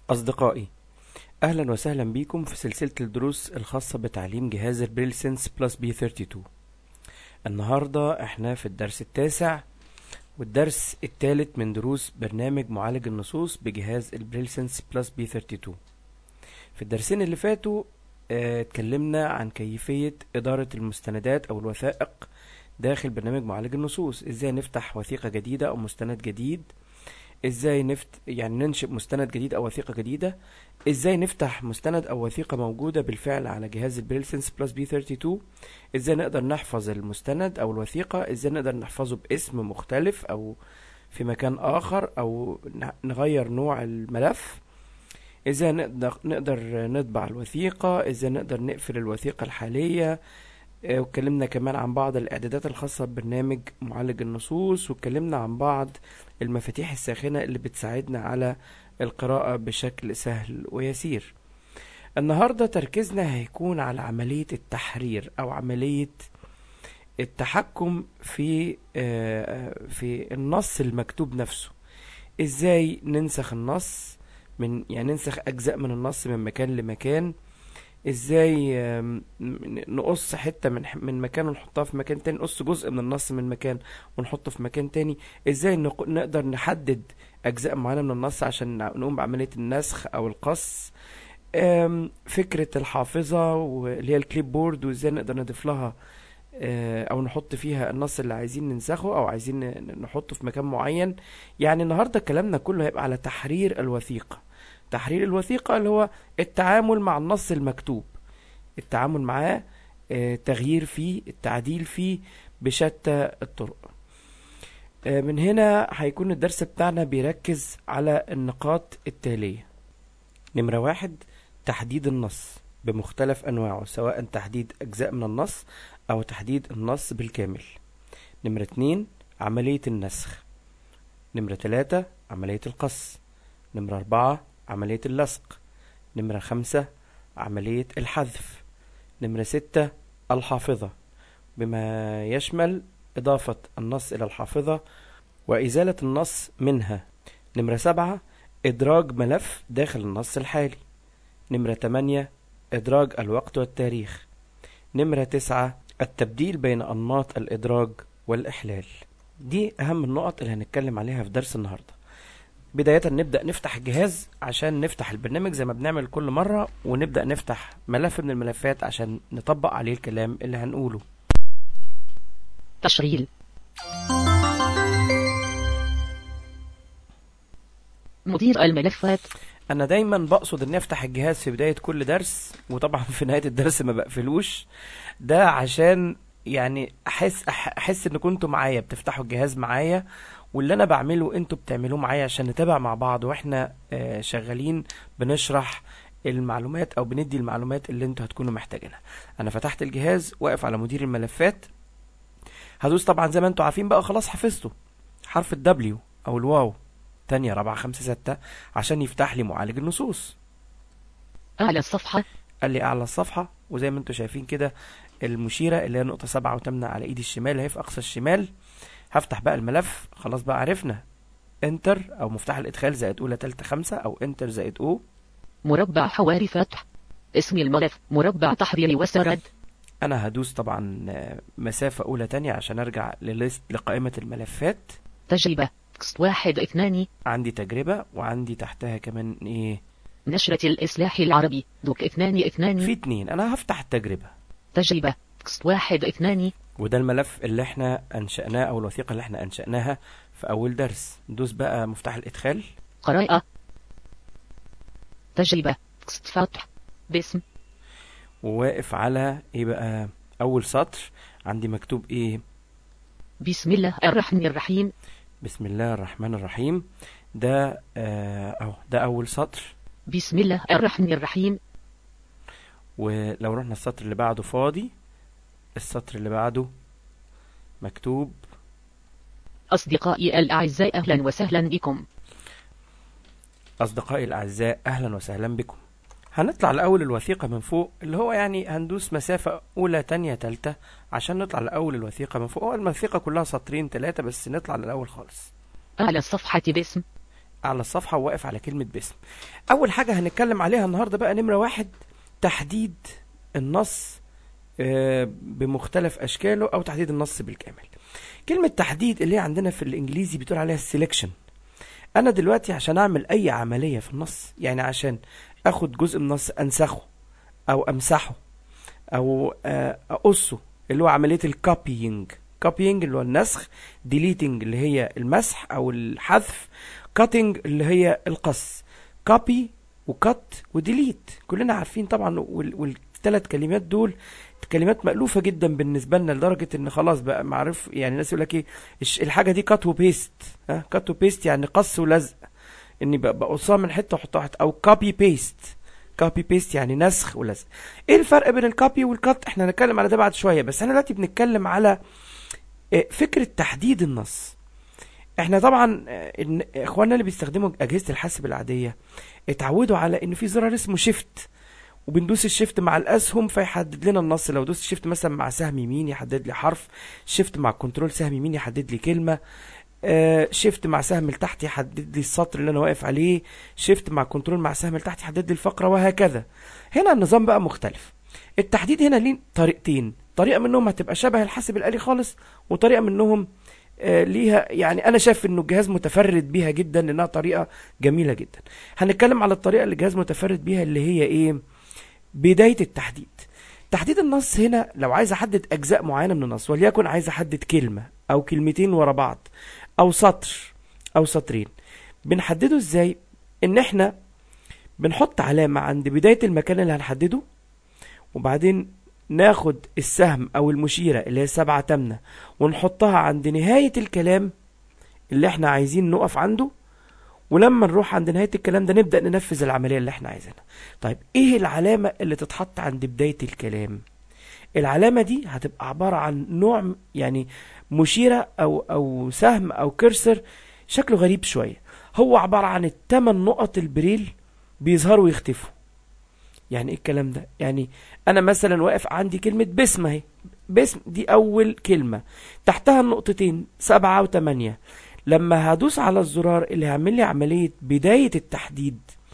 أصدقائي أهلا وسهلا بكم في سلسلة الدروس الخاصة بتعليم جهاز البريل سنس بلس بي 32 النهاردة احنا في الدرس التاسع والدرس الثالث من دروس برنامج معالج النصوص بجهاز البريل سنس بلس بي 32 في الدرسين اللي فاتوا اه، اتكلمنا عن كيفية إدارة المستندات أو الوثائق داخل برنامج معالج النصوص ازاي نفتح وثيقة جديدة أو مستند جديد ازاي نفت يعني ننشئ مستند جديد او وثيقه جديده ازاي نفتح مستند او وثيقه موجوده بالفعل على جهاز البريلسنس بلس بي 32 ازاي نقدر نحفظ المستند او الوثيقه ازاي نقدر نحفظه باسم مختلف او في مكان اخر او ن- نغير نوع الملف ازاي نقدر نقدر نطبع الوثيقه ازاي نقدر نقفل الوثيقه الحاليه آه، واتكلمنا كمان عن بعض الاعدادات الخاصه ببرنامج معالج النصوص واتكلمنا عن بعض المفاتيح الساخنة اللي بتساعدنا على القراءة بشكل سهل ويسير النهاردة تركيزنا هيكون على عملية التحرير أو عملية التحكم في آه، في النص المكتوب نفسه ازاي ننسخ النص من يعني ننسخ أجزاء من النص من مكان لمكان ازاي آم، ن- نقص حتة من ح- من مكان ونحطها في مكان تاني نقص جزء من النص من مكان ونحطه في مكان تاني ازاي نق- نقدر نحدد اجزاء معينه من النص عشان نع- نقوم بعمليه النسخ او القص أم، فكره الحافظه واللي هي الكليب بورد وازاي نقدر نضيف لها آه، او نحط فيها النص اللي عايزين ننسخه او عايزين ن- نحطه في مكان معين يعني النهارده كلامنا كله هيبقى على تحرير الوثيقه تحرير الوثيقه اللي هو التعامل مع النص المكتوب التعامل معاه آه، تغيير فيه التعديل فيه بشتى الطرق آه، من هنا هيكون الدرس بتاعنا بيركز على النقاط التالية نمرة واحد تحديد النص بمختلف أنواعه سواء تحديد أجزاء من النص أو تحديد النص بالكامل نمرة اتنين عملية النسخ نمرة تلاتة عملية القص نمرة أربعة عملية اللصق نمرة خمسة عملية الحذف نمرة ستة الحافظة بما يشمل إضافة النص إلى الحافظة وإزالة النص منها نمرة سبعة إدراج ملف داخل النص الحالي نمرة تمانية إدراج الوقت والتاريخ نمرة تسعة التبديل بين أنماط الإدراج والإحلال دي أهم النقط اللي هنتكلم عليها في درس النهاردة بداية نبدأ نفتح الجهاز عشان نفتح البرنامج زي ما بنعمل كل مرة ونبدأ نفتح ملف من الملفات عشان نطبق عليه الكلام اللي هنقوله تشغيل مدير الملفات انا دايما بقصد اني افتح الجهاز في بداية كل درس وطبعا في نهاية الدرس ما بقفلوش ده عشان يعني احس أح- احس ان كنتوا معايا بتفتحوا الجهاز معايا واللي انا بعمله انتوا بتعملوه معايا عشان نتابع مع بعض واحنا آه، شغالين بنشرح المعلومات او بندي المعلومات اللي انتوا هتكونوا محتاجينها انا فتحت الجهاز واقف على مدير الملفات هدوس طبعا زي ما انتوا عارفين بقى خلاص حفظته حرف الدبليو او الواو تانية رابعة خمسة ستة عشان يفتح لي معالج النصوص أعلى الصفحة قال لي اعلى الصفحة وزي ما انتم شايفين كده المشيرة اللي هي نقطة سبعة وتمنة على ايدي الشمال اهي في اقصى الشمال هفتح بقى الملف خلاص بقى عرفنا انتر او مفتاح الادخال زائد اولى تالتة خمسة او انتر زائد او مربع حواري فتح اسم الملف مربع تحرير وسرد انا هدوس طبعا آه، مسافة اولى تانية عشان ارجع لليست لقائمة الملفات تجربة تكست واحد اثنان عندي تجربة وعندي تحتها كمان ايه نشرة الإصلاح العربي دوك اثنان في اثنان اتنين انا هفتح التجربة تجربة تكست واحد اثنان وده الملف اللي احنا انشأناه او الوثيقة اللي احنا انشأناها في اول درس ندوس بقى مفتاح الادخال قراءة تجربة تكست فتح باسم وواقف على ايه بقى اول سطر عندي مكتوب ايه بسم الله الرحمن الرحيم بسم الله الرحمن الرحيم ده آه، اهو ده اول سطر بسم الله الرحمن الرحيم ولو رحنا السطر اللي بعده فاضي السطر اللي بعده مكتوب أصدقائي الأعزاء أهلا وسهلا بكم أصدقائي الأعزاء أهلا وسهلا بكم هنطلع لأول الوثيقة من فوق اللي هو يعني هندوس مسافة أولى تانية تالتة عشان نطلع لأول الوثيقة من فوق هو الوثيقة كلها سطرين تلاتة بس نطلع للأول خالص أعلى الصفحة باسم على الصفحة وواقف على كلمة باسم أول حاجة هنتكلم عليها النهاردة بقى نمرة واحد تحديد النص آه، بمختلف أشكاله أو تحديد النص بالكامل كلمة تحديد اللي هي عندنا في الإنجليزي بتقول عليها السلكشن أنا دلوقتي عشان أعمل أي عملية في النص يعني عشان أخد جزء من النص أنسخه أو أمسحه أو آه، أقصه اللي هو عملية الكوبينج كوبينج اللي هو النسخ ديليتنج اللي هي المسح أو الحذف كاتنج اللي هي القص كوبي وكات وديليت كلنا عارفين طبعا وال- والثلاث كلمات دول كلمات مألوفة جدا بالنسبة لنا لدرجة ان خلاص بقى معروف يعني الناس يقول لك ايه الش- الحاجة دي كات وبيست ها كات وبيست يعني قص ولزق اني بق- بقصها من حتة واحطها حتة او كوبي بيست كوبي بيست يعني نسخ ولزق ايه الفرق بين الكوبي والكات احنا هنتكلم على ده بعد شوية بس احنا دلوقتي بنتكلم على آه، فكرة تحديد النص احنا طبعا آه، إن- اخواننا اللي بيستخدموا اجهزة الحاسب العادية اتعودوا على ان في زرار اسمه شيفت وبندوس الشيفت مع الاسهم فيحدد لنا النص لو دوست شيفت مثلا مع سهم يمين يحدد لي حرف شيفت مع كنترول سهم يمين يحدد لي كلمه آه شيفت مع سهم لتحت يحدد لي السطر اللي انا واقف عليه شيفت مع كنترول مع سهم لتحت يحدد لي الفقره وهكذا هنا النظام بقى مختلف التحديد هنا ليه طريقتين طريقه منهم هتبقى شبه الحاسب الآلي خالص وطريقه منهم آه، ليها يعني انا شايف انه الجهاز متفرد بيها جدا لانها طريقه جميله جدا هنتكلم على الطريقه اللي الجهاز متفرد بيها اللي هي ايه بدايه التحديد تحديد النص هنا لو عايز احدد اجزاء معينه من النص وليكن عايز احدد كلمه او كلمتين ورا بعض او سطر او سطرين بنحدده ازاي ان احنا بنحط علامه عند بدايه المكان اللي هنحدده وبعدين ناخد السهم او المشيره اللي هي السبعه تامنه ونحطها عند نهايه الكلام اللي احنا عايزين نقف عنده ولما نروح عند نهايه الكلام ده نبدا ننفذ العمليه اللي احنا عايزينها طيب ايه العلامه اللي تتحط عند بدايه الكلام العلامه دي هتبقى عباره عن نوع م- يعني مشيره او او سهم او كرسر شكله غريب شويه هو عباره عن الثمان نقط البريل بيظهروا ويختفوا يعني ايه الكلام ده يعني انا مثلا واقف عندي كلمه باسم اهي باسم دي اول كلمه تحتها النقطتين سبعة وثمانية لما هدوس على الزرار اللي هيعمل لي عملية بداية التحديد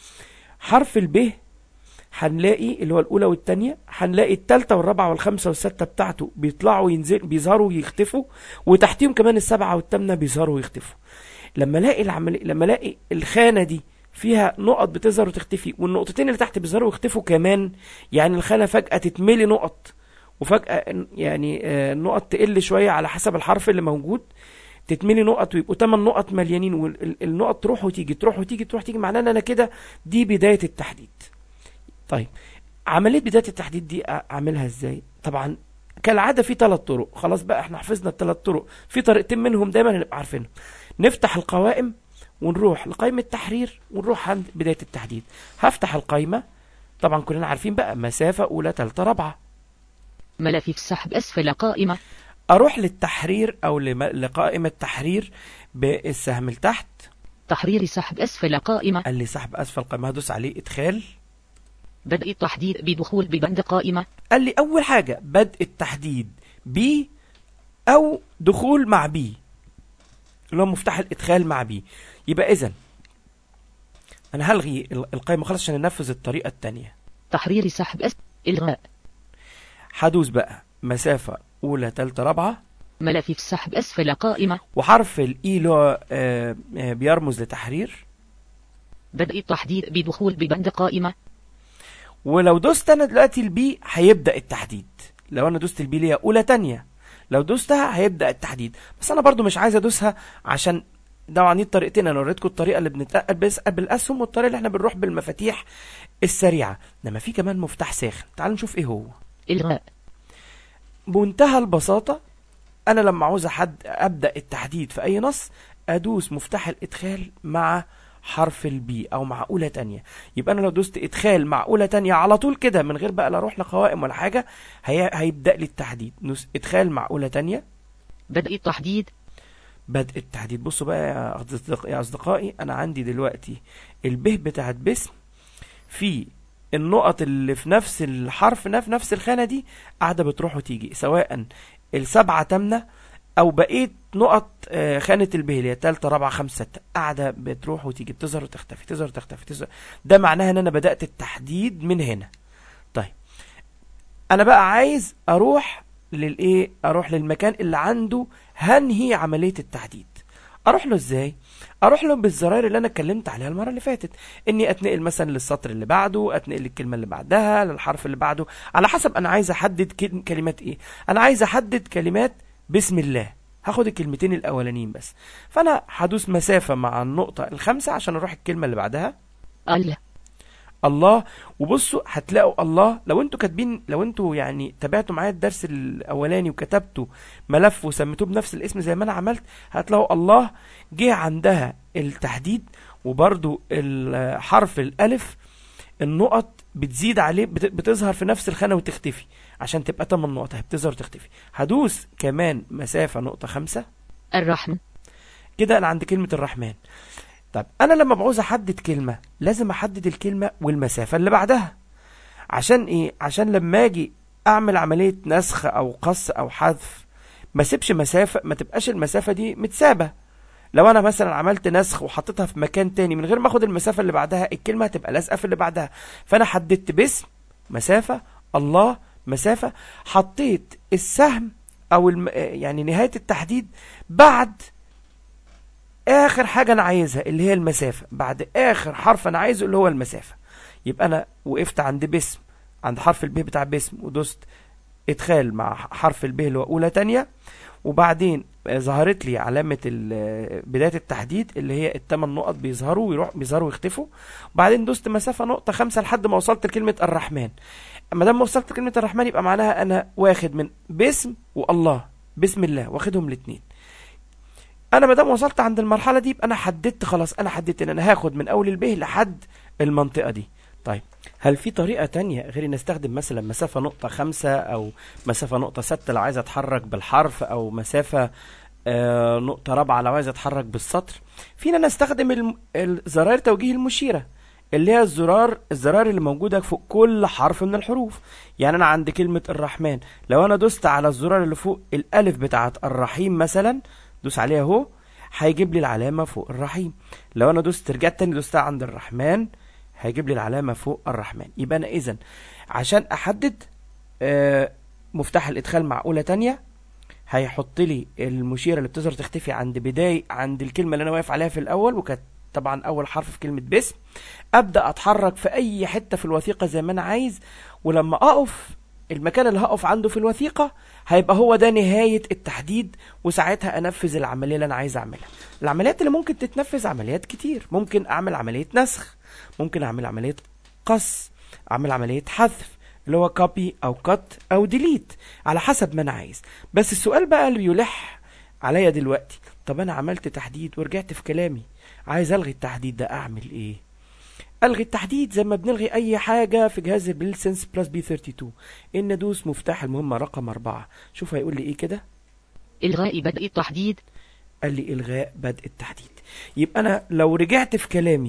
حرف الب هنلاقي اللي هو الأولى والتانية هنلاقي التالتة والرابعة والخامسة والستة بتاعته بيطلعوا ينزل بيظهروا ويختفوا وتحتيهم كمان السبعة والثامنة بيظهروا ويختفوا لما الاقي العملية لما الاقي الخانة دي فيها نقط بتظهر وتختفي والنقطتين اللي تحت بيظهروا ويختفوا كمان يعني الخانة فجأة تتملي نقط وفجأة يعني آه، النقط تقل شوية على حسب الحرف اللي موجود تتملي نقط ويبقوا 8 نقط مليانين والنقط تروح وتيجي تروح وتيجي تروح وتيجي معناه ان انا كده دي بدايه التحديد طيب عمليه بدايه التحديد دي أ- اعملها ازاي طبعا كالعاده في ثلاث طرق خلاص بقى احنا حفظنا الثلاث طرق في طريقتين منهم دايما هنبقى عارفينهم نفتح القوائم ونروح لقائمه تحرير ونروح عند بدايه التحديد هفتح القائمه طبعا كلنا عارفين بقى مسافه اولى ثالثه رابعه ملف السحب أسفل قائمة اروح للتحرير او لم- لقائمه تحرير بالسهم لتحت تحرير سحب أسفل قائمة قال لي سحب اسفل قائمه هدوس عليه ادخال بدء التحديد بدخول ببند قائمة قال لي اول حاجه بدء التحديد بي او دخول مع بي اللي هو مفتاح الادخال مع بي يبقى اذا انا هلغي ال- القائمه خلاص عشان ننفذ الطريقه الثانيه تحرير سحب أس إلغاء هدوس بقى مسافه اولى ثالثه رابعه ملف السحب أسفل قائمة وحرف الاي اللي هو آه، آه، بيرمز لتحرير بدء التحديد بدخول ببند قائمة ولو دوست انا دلوقتي البي هيبدا التحديد لو انا دوست البي ليا اولى تانية لو دوستها هيبدا التحديد بس انا برضو مش عايز ادوسها عشان طبعا دي الطريقتين انا وريتكم الطريقه اللي بنتنقل بس بالاسهم والطريقه اللي احنا بنروح بالمفاتيح السريعه انما في كمان مفتاح ساخن تعالوا نشوف ايه هو إلغاء بمنتهى البساطه انا لما عاوز حد ابدا التحديد في اي نص ادوس مفتاح الادخال مع حرف البي او مع اولى تانية يبقى انا لو دوست ادخال مع اولى تانية على طول كده من غير بقى لا اروح لقوائم ولا حاجه هي... هيبدا لي التحديد نوس ادخال مع اولى تانية بدء التحديد بدء التحديد بصوا بقى يا أصدق- يا اصدقائي انا عندي دلوقتي الب بتاعت باسم في النقط اللي في نفس الحرف في نفس الخانه دي قاعده بتروح وتيجي سواء السبعه تامنه او بقيت نقط آه، خانه البه اللي هي تالتة رابعه خمسه سته قاعده بتروح وتيجي بتظهر وتختفي تظهر وتختفي تظهر ده معناها ان انا بدات التحديد من هنا طيب انا بقى عايز اروح للايه اروح للمكان اللي عنده هنهي عمليه التحديد اروح له ازاي اروح له بالزراير اللي انا اتكلمت عليها المره اللي فاتت اني اتنقل مثلا للسطر اللي بعده اتنقل للكلمه اللي بعدها للحرف اللي بعده على حسب انا عايز احدد كل- كلمات ايه انا عايز احدد كلمات بسم الله هاخد الكلمتين الاولانيين بس فانا هدوس مسافه مع النقطه الخامسه عشان اروح الكلمه اللي بعدها الله الله وبصوا هتلاقوا الله لو انتوا كاتبين لو انتوا يعني تابعتوا معايا الدرس الاولاني وكتبتوا ملف وسميتوه بنفس الاسم زي ما انا عملت هتلاقوا الله جه عندها التحديد وبرضو الحرف الالف النقط بتزيد عليه بت- بتظهر في نفس الخانه وتختفي عشان تبقى 8 نقط هي بتظهر وتختفي هدوس كمان مسافه نقطه خمسة الرحمن كده انا عند كلمه الرحمن طب انا لما بعوز احدد كلمه لازم احدد الكلمه والمسافه اللي بعدها عشان ايه عشان لما اجي اعمل عمليه نسخ او قص او حذف ما اسيبش مسافه ما تبقاش المسافه دي متسابه لو انا مثلا عملت نسخ وحطيتها في مكان تاني من غير ما اخد المسافه اللي بعدها الكلمه هتبقى لازقه في اللي بعدها فانا حددت باسم مسافه الله مسافه حطيت السهم او الم... يعني نهايه التحديد بعد اخر حاجه انا عايزها اللي هي المسافه بعد اخر حرف انا عايزه اللي هو المسافه يبقى انا وقفت عند باسم عند حرف الب بتاع باسم ودوست ادخال مع حرف الب اللي هو اولى تانية وبعدين آه، ظهرت لي علامه ال- آه، بدايه التحديد اللي هي الثمان نقط بيظهروا ويروح بيظهروا ويختفوا وبعدين دوست مسافه نقطه خمسة لحد ما وصلت لكلمه الرحمن ما دام وصلت لكلمه الرحمن يبقى معناها انا واخد من باسم والله بسم الله واخدهم الاثنين انا ما دام وصلت عند المرحله دي يبقى انا حددت خلاص انا حددت ان انا هاخد من اول الب لحد المنطقه دي طيب هل في طريقه تانية غير ان استخدم مثلا مسافه نقطه خمسة او مسافه نقطه ستة لو عايز اتحرك بالحرف او مسافه آه نقطه رابعه لو عايز اتحرك بالسطر في ان انا استخدم الم- الزراير توجيه المشيره اللي هي الزرار الزرار اللي موجوده فوق كل حرف من الحروف يعني انا عند كلمه الرحمن لو انا دوست على الزرار اللي فوق الالف بتاعت الرحيم مثلا دوس عليها اهو هيجيب لي العلامه فوق الرحيم لو انا دوست رجعت تاني دوستها عند الرحمن هيجيب لي العلامه فوق الرحمن يبقى انا اذا عشان احدد آه، مفتاح الادخال مع اولى تانية هيحط لي المشيره اللي بتظهر تختفي عند بدايه عند الكلمه اللي انا واقف عليها في الاول وكانت طبعا اول حرف في كلمه باسم ابدا اتحرك في اي حته في الوثيقه زي ما انا عايز ولما اقف المكان اللي هقف عنده في الوثيقه هيبقى هو ده نهايه التحديد وساعتها انفذ العمليه اللي انا عايز اعملها العمليات اللي ممكن تتنفذ عمليات كتير ممكن اعمل عمليه نسخ ممكن اعمل عمليه قص اعمل عمليه حذف اللي هو كوبي او كات او ديليت على حسب ما انا عايز بس السؤال بقى اللي بيلح عليا دلوقتي طب انا عملت تحديد ورجعت في كلامي عايز الغي التحديد ده اعمل ايه الغي التحديد زي ما بنلغي اي حاجه في جهاز البريلسنس بلس بي 32 ان ادوس مفتاح المهمه رقم أربعة شوف هيقول لي ايه كده إلغاء بدء التحديد قال لي الغاء بدء التحديد يبقى انا لو رجعت في كلامي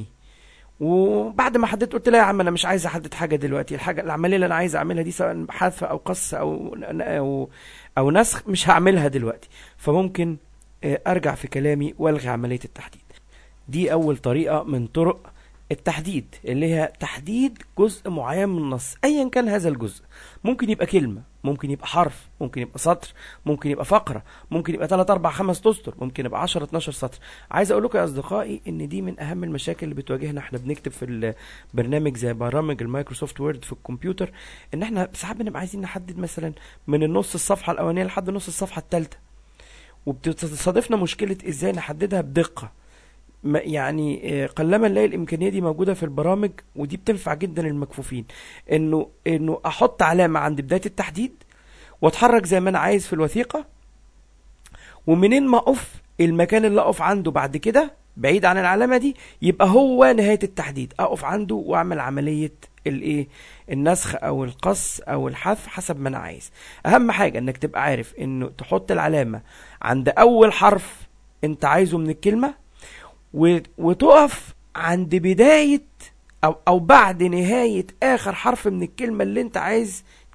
وبعد ما حددت قلت لا يا عم انا مش عايز احدد حاجه دلوقتي الحاجه العمليه اللي انا عايز اعملها دي سواء حذف او قص او او او نسخ مش هعملها دلوقتي فممكن آه، ارجع في كلامي والغي عمليه التحديد دي اول طريقه من طرق التحديد اللي هي تحديد جزء معين من النص ايا كان هذا الجزء ممكن يبقى كلمه ممكن يبقى حرف ممكن يبقى سطر ممكن يبقى فقره ممكن يبقى 3 4 5 اسطر ممكن يبقى 10 12 سطر عايز اقول لكم يا اصدقائي ان دي من اهم المشاكل اللي بتواجهنا احنا بنكتب في البرنامج زي برامج المايكروسوفت وورد في الكمبيوتر ان احنا ساعات بنبقى عايزين نحدد مثلا من النص الصفحه الاولانيه لحد نص الصفحه الثالثه وبتصادفنا مشكله ازاي نحددها بدقه ما- يعني آه، قلما نلاقي الامكانيه دي موجوده في البرامج ودي بتنفع جدا للمكفوفين انه انه احط علامه عند بدايه التحديد واتحرك زي ما انا عايز في الوثيقه ومنين ما اقف المكان اللي اقف عنده بعد كده بعيد عن العلامه دي يبقى هو نهايه التحديد اقف عنده واعمل عمليه الايه النسخ او القص او الحذف حسب ما انا عايز اهم حاجه انك تبقى عارف انه تحط العلامه عند اول حرف انت عايزه من الكلمه و- وتقف عند بداية أو أو بعد نهاية آخر حرف من الكلمة اللي أنت عايز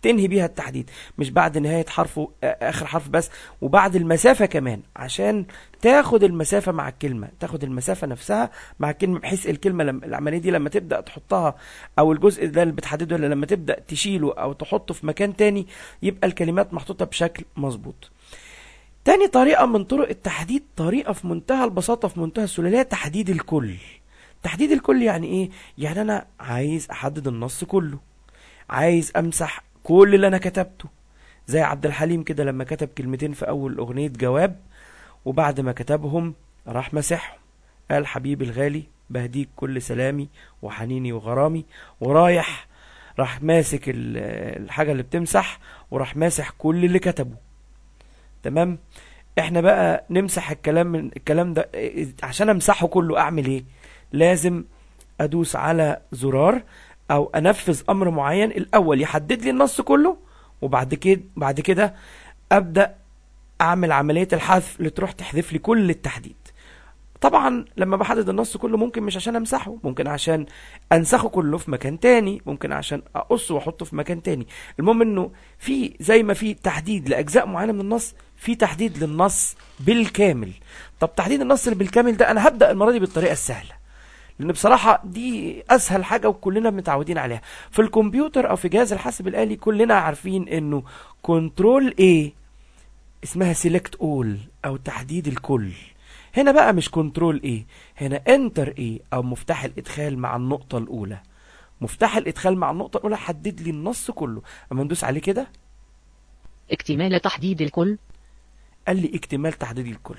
تنهي بيها التحديد مش بعد نهاية حرف و- آه، آخر حرف بس وبعد المسافة كمان عشان تاخد المسافة مع الكلمة تاخد المسافة نفسها مع الكلمة بحيث الكلمة لما العملية دي لما تبدأ تحطها أو الجزء ده اللي بتحدده اللي لما تبدأ تشيله أو تحطه في مكان تاني يبقى الكلمات محطوطة بشكل مظبوط تاني طريقة من طرق التحديد طريقة في منتهى البساطة في منتهى السهولة اللي هي تحديد الكل تحديد الكل يعني ايه يعني انا عايز احدد النص كله عايز امسح كل اللي انا كتبته زي عبد الحليم كده لما كتب كلمتين في اول اغنية جواب وبعد ما كتبهم راح مسحهم قال حبيبي الغالي بهديك كل سلامي وحنيني وغرامي ورايح راح ماسك ال- الحاجة اللي بتمسح وراح ماسح كل اللي كتبه تمام احنا بقى نمسح الكلام من الكلام ده إيه، عشان امسحه كله اعمل ايه لازم ادوس على زرار او انفذ امر معين الاول يحدد لي النص كله وبعد كده بعد كده ابدا اعمل عمليه الحذف اللي تروح تحذف لي كل التحديد طبعا لما بحدد النص كله ممكن مش عشان امسحه ممكن عشان انسخه كله في مكان تاني ممكن عشان اقصه واحطه في مكان تاني المهم انه في زي ما في تحديد لاجزاء معينه من النص في تحديد للنص بالكامل طب تحديد النص اللي بالكامل ده انا هبدا المره دي بالطريقه السهله لان بصراحه دي اسهل حاجه وكلنا متعودين عليها في الكمبيوتر او في جهاز الحاسب الالي كلنا عارفين انه كنترول ايه اسمها سيلكت اول او تحديد الكل هنا بقى مش كنترول ايه هنا انتر ايه او مفتاح الادخال مع النقطه الاولى مفتاح الادخال مع النقطه الاولى حدد لي النص كله اما ندوس عليه كده اكتمال تحديد الكل قال لي اكتمال تحديد الكل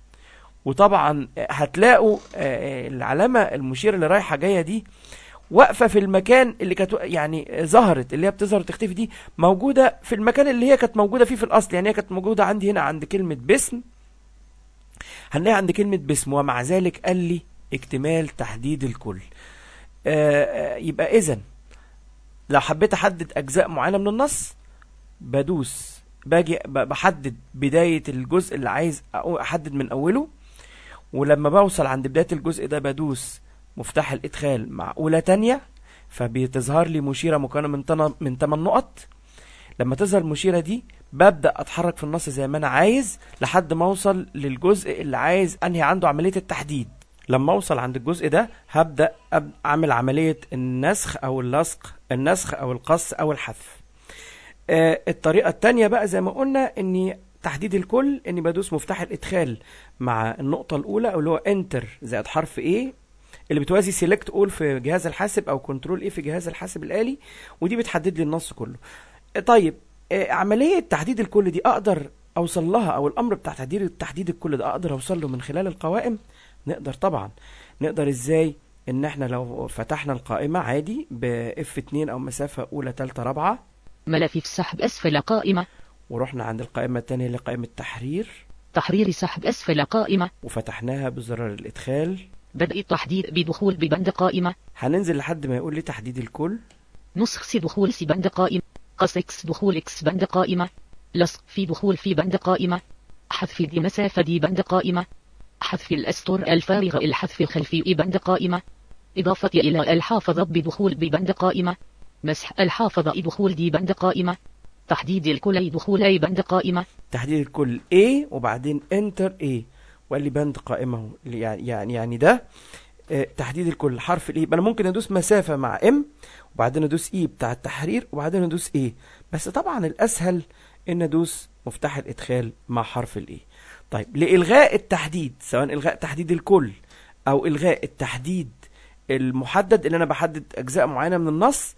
وطبعا هتلاقوا آه، العلامه المشيره اللي رايحه جايه دي واقفه في المكان اللي كانت يعني ظهرت اللي هي بتظهر تختفي دي موجوده في المكان اللي هي كانت موجوده فيه في الاصل يعني هي كانت موجوده عندي هنا عند كلمه باسم هنلاقيها عند كلمه باسم ومع ذلك قال لي اكتمال تحديد الكل آه، آه، يبقى اذا لو حبيت احدد اجزاء معينه من النص بدوس باجي ب- بحدد بدايه الجزء اللي عايز أقو- احدد من اوله ولما بوصل عند بدايه الجزء ده بدوس مفتاح الادخال مع اولى تانية فبتظهر لي مشيره مكونه من تنا من 8 نقط لما تظهر المشيره دي ببدا اتحرك في النص زي ما انا عايز لحد ما اوصل للجزء اللي عايز انهي عنده عمليه التحديد لما اوصل عند الجزء ده هبدا أب- اعمل عمليه النسخ او اللصق النسخ او القص او الحذف آه، الطريقه التانية بقى زي ما قلنا اني تحديد الكل اني بدوس مفتاح الادخال مع النقطه الاولى او اللي هو انتر زائد حرف ايه اللي بتوازي سيلكت اول في جهاز الحاسب او كنترول ايه في جهاز الحاسب الالي ودي بتحدد لي النص كله آه، طيب آه، عمليه تحديد الكل دي اقدر اوصل لها او الامر بتاع تحديد تحديد الكل ده اقدر اوصل له من خلال القوائم نقدر طبعا نقدر ازاي ان احنا لو فتحنا القائمه عادي ب F2 او مسافه اولى ثالثه رابعه ملف السحب أسفل قائمة ورحنا عند القائمه الثانيه اللي قائمه تحرير تحرير سحب أسفل قائمة وفتحناها بزرار الادخال بدء التحديد بدخول ببند قائمة هننزل لحد ما يقول لي تحديد الكل نسخ سي دخول سي بند قائمة قص اكس دخول اكس بند قائمة لصق في دخول في بند قائمة حذف دي مسافة دي بند قائمة حذف الأسطر الفارغة الحذف الخلفي بند قائمة إضافة إلى الحافظة بدخول ببند قائمة مسح الحافظة دخول دي بند قائمة تحديد الكل دخول أي بند قائمة تحديد الكل A وبعدين انتر A وقال لي بند قائمة اهو يعني يعني يعني ده آه، تحديد الكل حرف الاي انا ممكن ادوس مسافة مع ام وبعدين ادوس اي بتاع التحرير وبعدين ادوس ايه بس طبعا الاسهل ان ادوس مفتاح الادخال مع حرف الاي طيب لالغاء التحديد سواء الغاء تحديد الكل او الغاء التحديد المحدد اللي انا بحدد اجزاء معينة من النص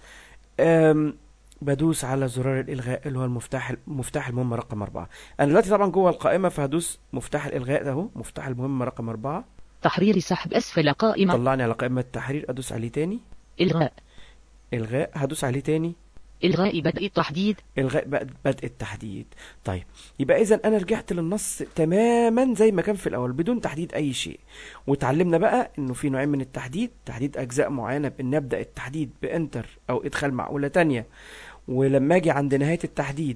أم بدوس على زرار الالغاء اللي هو المفتاح مفتاح المهمه رقم أربعة انا دلوقتي طبعا جوه القائمه فهدوس مفتاح الالغاء ده اهو مفتاح المهمه رقم أربعة تحرير سحب أسفل قائمة طلعني على قائمه التحرير ادوس عليه تاني إلغاء الغاء هدوس عليه تاني إلغاء بدء التحديد الغاء بقى بدء التحديد طيب يبقى اذا انا رجعت للنص تماما زي ما كان في الاول بدون تحديد اي شيء واتعلمنا بقى انه في نوعين من التحديد تحديد اجزاء معينه بان ابدا التحديد بانتر او ادخال معقوله تانية ولما اجي عند نهايه التحديد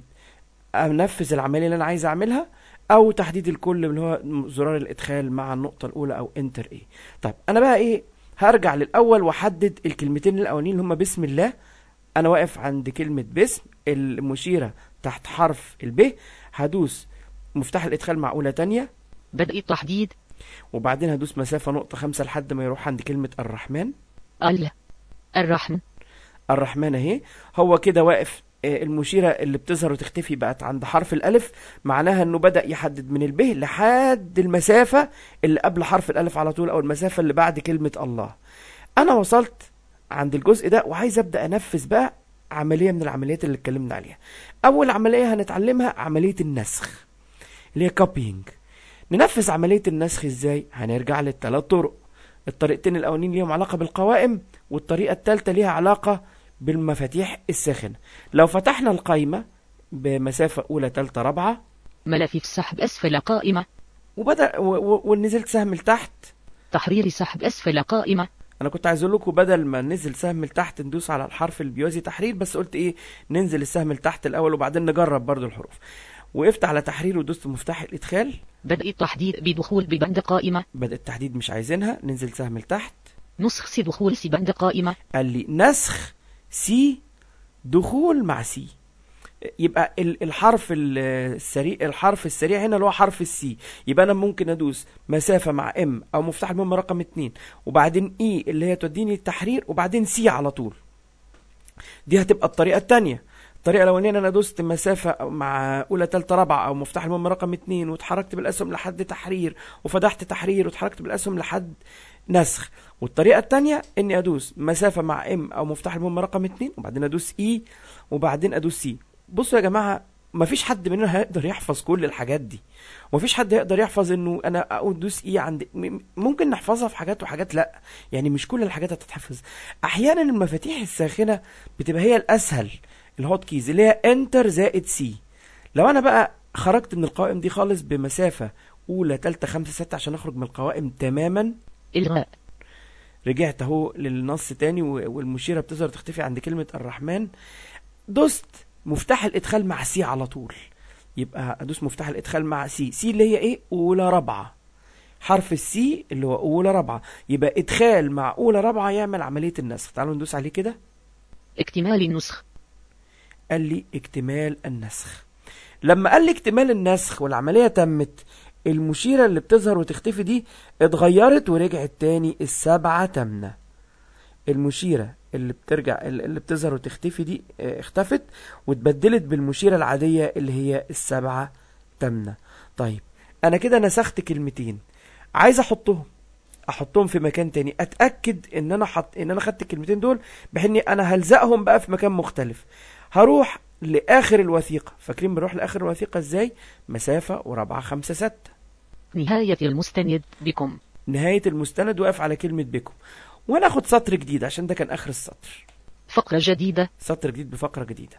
انفذ العمليه اللي انا عايز اعملها او تحديد الكل اللي هو زرار الادخال مع النقطه الاولى او انتر ايه طيب انا بقى ايه هرجع للاول واحدد الكلمتين الاولانيين اللي هم بسم الله انا واقف عند كلمة باسم المشيرة تحت حرف الب هدوس مفتاح الادخال مع اولى تانية بدء التحديد وبعدين هدوس مسافة نقطة خمسة لحد ما يروح عند كلمة الرحمن ال الرحم الرحمن اهي هو كده واقف آه، المشيرة اللي بتظهر وتختفي بقت عند حرف الألف معناها إنه بدأ يحدد من الب لحد المسافة اللي قبل حرف الألف على طول أو المسافة اللي بعد كلمة الله أنا وصلت عند الجزء ده وعايز أبدأ أنفذ بقى عملية من العمليات اللي اتكلمنا عليها أول عملية هنتعلمها عملية النسخ اللي هي كوبينج ننفذ عملية النسخ ازاي هنرجع للثلاث طرق الطريقتين الأولانيين ليهم علاقة بالقوائم والطريقة الثالثة ليها علاقة بالمفاتيح الساخنة لو فتحنا القايمة بمسافة أولى تالتة رابعة ملف السحب أسفل قائمة وبدأ و- و- ونزلت سهم لتحت تحرير سحب أسفل قائمة أنا كنت عايز أقول لكم بدل ما ننزل سهم لتحت ندوس على الحرف اللي بيوازي تحرير بس قلت إيه ننزل السهم لتحت الأول وبعدين نجرب برضو الحروف وقفت على تحرير ودوست مفتاح الإدخال بدء التحديد بدخول ببند قائمة بدأ التحديد مش عايزينها ننزل سهم لتحت نسخ سي دخول سي بند قائمة قال لي نسخ سي دخول مع سي يبقى ال- الحرف ال- السريع الحرف السريع هنا اللي هو حرف السي يبقى انا ممكن ادوس مسافه مع ام او مفتاح المهم رقم اتنين وبعدين اي اللي هي توديني التحرير وبعدين سي على طول دي هتبقى الطريقه التانية الطريقه الاولانيه ان انا دوست مسافه مع اولى تالتة رابعه او مفتاح المهم رقم اتنين واتحركت بالاسهم لحد تحرير وفتحت تحرير واتحركت بالاسهم لحد نسخ والطريقه التانية اني ادوس مسافه مع ام او مفتاح المهم رقم اتنين وبعدين ادوس اي وبعدين ادوس سي بصوا يا جماعه مفيش حد مننا هيقدر يحفظ كل الحاجات دي ومفيش حد يقدر يحفظ انه انا اقول دوس ايه عند م- ممكن نحفظها في حاجات وحاجات لا يعني مش كل الحاجات هتتحفظ احيانا المفاتيح الساخنه بتبقى هي الاسهل الهوت كيز اللي هي انتر زائد سي لو انا بقى خرجت من القوائم دي خالص بمسافه اولى تالتة خمسة ستة عشان اخرج من القوائم تماما إلغاء رجعت اهو للنص تاني و- والمشيرة بتظهر تختفي عند كلمة الرحمن دوست مفتاح الادخال مع سي على طول يبقى ادوس مفتاح الادخال مع سي سي اللي هي ايه اولى رابعة حرف السي اللي هو اولى رابعة يبقى ادخال مع اولى رابعة يعمل عملية النسخ تعالوا ندوس عليه كده اكتمال النسخ قال لي اكتمال النسخ لما قال لي اكتمال النسخ والعملية تمت المشيرة اللي بتظهر وتختفي دي اتغيرت ورجعت تاني السبعة تامنة المشيرة اللي بترجع اللي بتظهر وتختفي دي اه، اختفت واتبدلت بالمشيرة العادية اللي هي السبعة تامنة طيب انا كده نسخت كلمتين عايز احطهم احطهم في مكان تاني اتاكد ان انا حط ان انا خدت الكلمتين دول بحيث اني انا هلزقهم بقى في مكان مختلف هروح لاخر الوثيقه فاكرين بنروح لاخر الوثيقه ازاي مسافه ورابعه خمسة ستة نهاية المستند بكم نهايه المستند واقف على كلمه بكم وانا اخد سطر جديد عشان ده كان اخر السطر فقرة جديدة سطر جديد بفقره جديده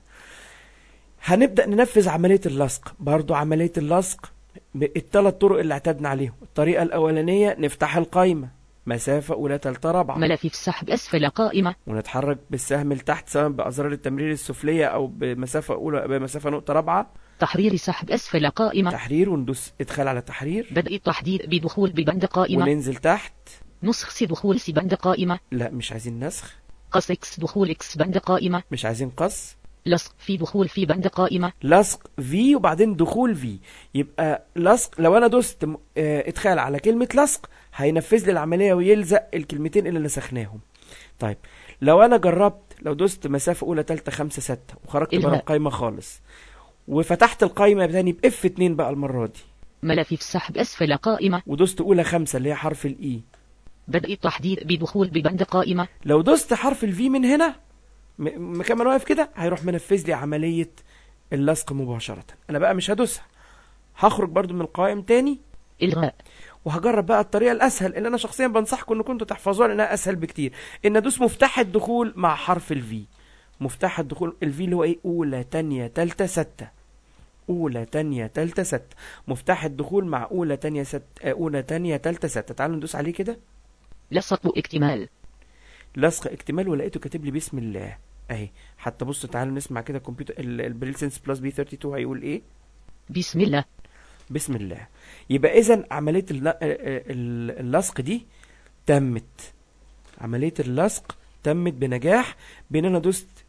هنبدا ننفذ عمليه اللصق برضو عمليه اللصق الثلاث طرق اللي اعتدنا عليهم الطريقه الاولانيه نفتح القايمه مسافه اولى تالتة رابعه ملف السحب أسفل قائمة ونتحرك بالسهم لتحت سواء بأزرار التمرير السفلية أو بمسافة أولى بمسافة نقطة رابعة تحرير سحب أسفل قائمة تحرير وندوس إدخال على تحرير بدء التحديد بدخول ببند قائمة وننزل تحت نسخ سي دخول سي بند قائمة لا مش عايزين نسخ قص اكس دخول اكس بند قائمة مش عايزين قص لصق في دخول في بند قائمة لصق في وبعدين دخول في يبقى لصق لو أنا دوست م- آه، إدخال على كلمة لصق هينفذ لي العملية ويلزق الكلمتين اللي نسخناهم طيب لو أنا جربت لو دوست مسافة أولى تالتة خمسة ستة وخرجت بره إلغاء. القايمة خالص وفتحت القايمة تاني بإف اتنين بقى المرة دي ملف السحب أسفل قائمة ودوست اولى خمسة اللي هي حرف الاي بدء التحديد بدخول ببند قائمة لو دوست حرف الفي من هنا م- مكان ما أنا واقف كده هيروح منفذ لي عملية اللصق مباشرة انا بقى مش هدوسها هخرج برضو من القوائم تاني إلغاء وهجرب بقى الطريقة الأسهل اللي أنا شخصيا بنصحكم إن كنتوا تحفظوها لأنها أسهل بكتير إن أدوس مفتاح الدخول مع حرف الفي مفتاح الدخول الفي اللي هو إيه أولى تانية تالتة ستة أولى تانية تالتة ستة مفتاح الدخول مع أولى تانية ست آه، أولى تانية تالتة ستة تعالوا ندوس عليه كده لصق اكتمال لصق اكتمال ولقيته كاتب لي بسم الله اهي حتى بص تعالوا نسمع كده الكمبيوتر ال- البريلسنس بلس بي 32 هيقول ايه بسم الله بسم الله يبقى اذا عمليه الل- ال- اللصق دي تمت عمليه اللصق تمت بنجاح بان انا دوست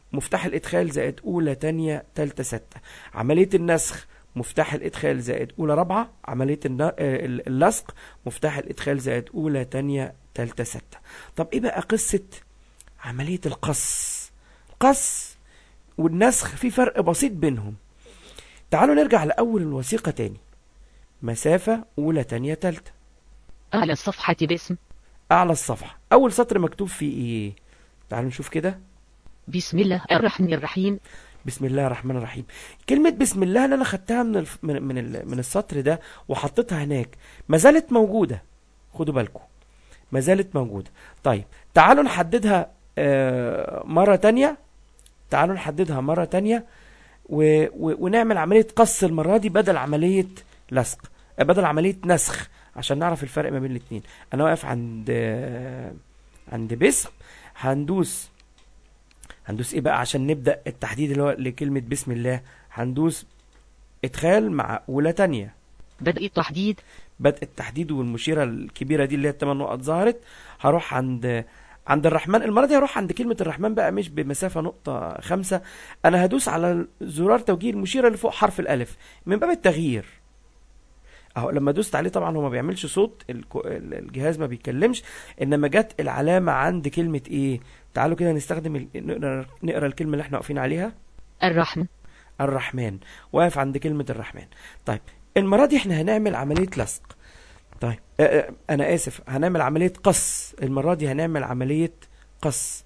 مفتاح الادخال زائد اولى تانية تالتة ستة عملية النسخ مفتاح الادخال زائد اولى رابعة عملية الن- آه، اللصق مفتاح الادخال زائد اولى تانية تالتة ستة طب ايه بقى قصة عملية القص القص والنسخ في فرق بسيط بينهم تعالوا نرجع لأول الوثيقة تاني مسافة أولى تانية تالتة أعلى الصفحة باسم أعلى الصفحة أول سطر مكتوب فيه إيه تعالوا نشوف كده بسم الله الرحمن الرحيم بسم الله الرحمن الرحيم كلمة بسم الله اللي أنا خدتها من الف... من من, ال... من السطر ده وحطيتها هناك ما زالت موجودة خدوا بالكم ما زالت موجودة طيب تعالوا نحددها آه، مرة تانية تعالوا نحددها مرة تانية و... و... ونعمل عملية قص المرة دي بدل عملية لصق آه، بدل عملية نسخ عشان نعرف الفرق ما بين الاتنين أنا واقف عند آه، عند باسم هندوس هندوس ايه بقى عشان نبدأ التحديد اللي هو لكلمة بسم الله هندوس ادخال مع اولى تانية بدء التحديد بدء التحديد والمشيرة الكبيرة دي اللي هي الثمان نقط ظهرت هروح عند عند الرحمن المرة دي هروح عند كلمة الرحمن بقى مش بمسافة نقطة خمسة أنا هدوس على زرار توجيه المشيرة اللي فوق حرف الألف من باب التغيير أهو لما دوست عليه طبعا هو ما بيعملش صوت الكو- ال- الجهاز ما بيتكلمش إنما جت العلامة عند كلمة إيه تعالوا كده نستخدم ال- نقرا نقرا الكلمة اللي احنا واقفين عليها الرحمن الرحمن واقف عند كلمة الرحمن طيب المرة دي احنا هنعمل عملية لصق طيب اه اه انا اسف هنعمل عملية قص المرة دي هنعمل عملية قص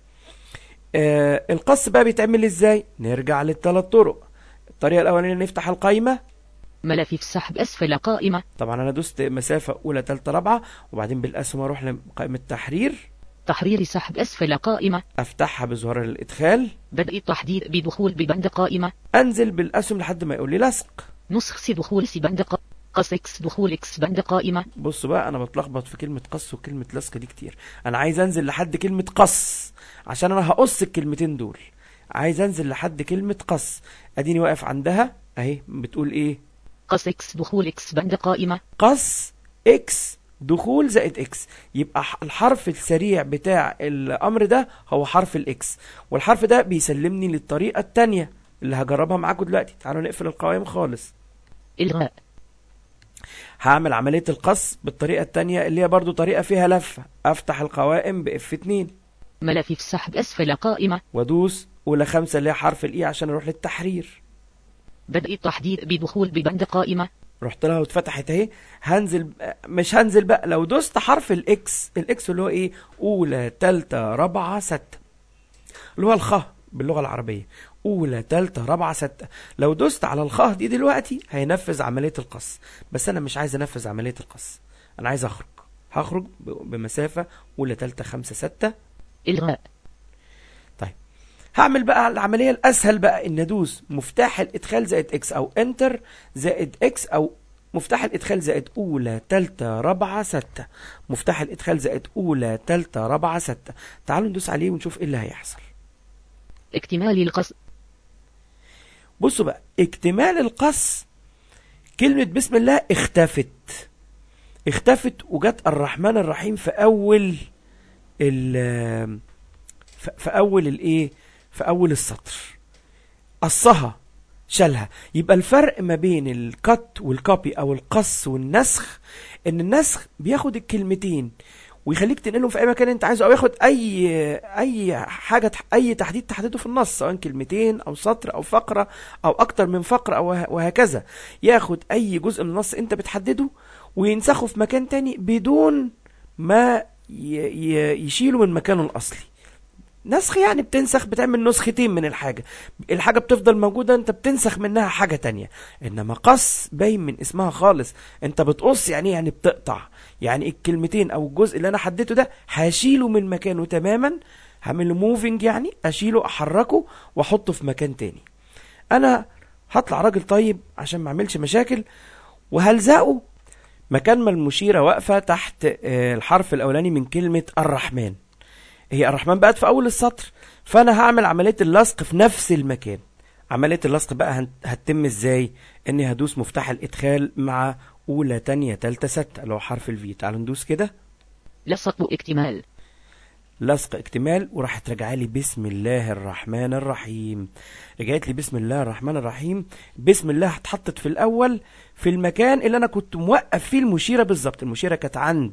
اه القص بقى بيتعمل ازاي نرجع للثلاث طرق الطريقة الاولانية نفتح القايمة ملف السحب أسفل قائمة طبعا انا دوست مسافة اولى تالتة رابعة وبعدين بالاسهم اروح لقائمة تحرير تحرير سحب أسفل قائمة افتحها بزرار الادخال بدء التحديد بدخول ببند قائمة انزل بالاسهم لحد ما يقول لي لصق نسخ سي دخول سي بند قا- قص اكس دخول اكس بند قائمة بصوا بقى انا بتلخبط في كلمة قص وكلمة لصق دي كتير انا عايز انزل لحد كلمة قص عشان انا هقص الكلمتين دول عايز انزل لحد كلمة قص اديني واقف عندها اهي بتقول ايه قص اكس دخول اكس بند قائمة قص اكس دخول زائد اكس يبقى ح- الحرف السريع بتاع الامر ده هو حرف الاكس والحرف ده بيسلمني للطريقة التانية اللي هجربها معاكم دلوقتي تعالوا نقفل القوائم خالص إلغاء هعمل عملية القص بالطريقة التانية اللي هي برضو طريقة فيها لفة افتح القوائم باف 2 ملف السحب أسفل قائمة وادوس اولى خمسة اللي هي حرف الاي عشان اروح للتحرير بدء التحديد بدخول ببند قائمة رحت لها واتفتحت اهي هنزل مش هنزل بقى لو دوست حرف الاكس الاكس اللي هو ايه اولى تالتة رابعة ستة اللي هو الخ باللغة العربية اولى تالتة رابعة ستة لو دوست على الخ دي دلوقتي هينفذ عملية القص بس انا مش عايز انفذ عملية القص انا عايز اخرج هخرج ب- بمسافة اولى تالتة خمسة ستة إلغاء هعمل بقى العملية الأسهل بقى إن أدوس مفتاح الإدخال زائد إكس أو إنتر زائد إكس أو مفتاح الإدخال زائد أولى تالتة رابعة ستة مفتاح الإدخال زائد أولى تالتة رابعة ستة تعالوا ندوس عليه ونشوف إيه اللي هيحصل اكتمال القص بصوا بقى اكتمال القص كلمة بسم الله اختفت اختفت وجت الرحمن الرحيم في أول ال في في أول الإيه في أول السطر قصها شالها يبقى الفرق ما بين الكت والكوبي أو القص والنسخ إن النسخ بياخد الكلمتين ويخليك تنقلهم في اي مكان انت عايزه او ياخد اي اي حاجه اي تحديد تحدده في النص سواء كلمتين او سطر او فقره او اكتر من فقره او وه- وهكذا ياخد اي جزء من النص انت بتحدده وينسخه في مكان تاني بدون ما ي- ي- يشيله من مكانه الاصلي نسخ يعني بتنسخ بتعمل نسختين من الحاجة الحاجة بتفضل موجودة انت بتنسخ منها حاجة تانية انما قص باين من اسمها خالص انت بتقص يعني إيه؟ يعني بتقطع يعني الكلمتين او الجزء اللي انا حددته ده هشيله من مكانه تماما هعمل موفينج يعني اشيله احركه واحطه في مكان تاني انا هطلع راجل طيب عشان ما اعملش مشاكل وهلزقه مكان ما المشيرة واقفة تحت آه، الحرف الاولاني من كلمة الرحمن هي الرحمن بقت في اول السطر فانا هعمل عمليه اللصق في نفس المكان عمليه اللصق بقى هن- هتتم ازاي اني هدوس مفتاح الادخال مع اولى تانية تالتة ستة اللي هو حرف الفي تعالوا ندوس كده لصق اكتمال لصق اكتمال وراحت راجعه لي بسم الله الرحمن الرحيم رجعت لي بسم الله الرحمن الرحيم بسم الله اتحطت في الاول في المكان اللي انا كنت موقف فيه المشيره بالظبط المشيره كانت عند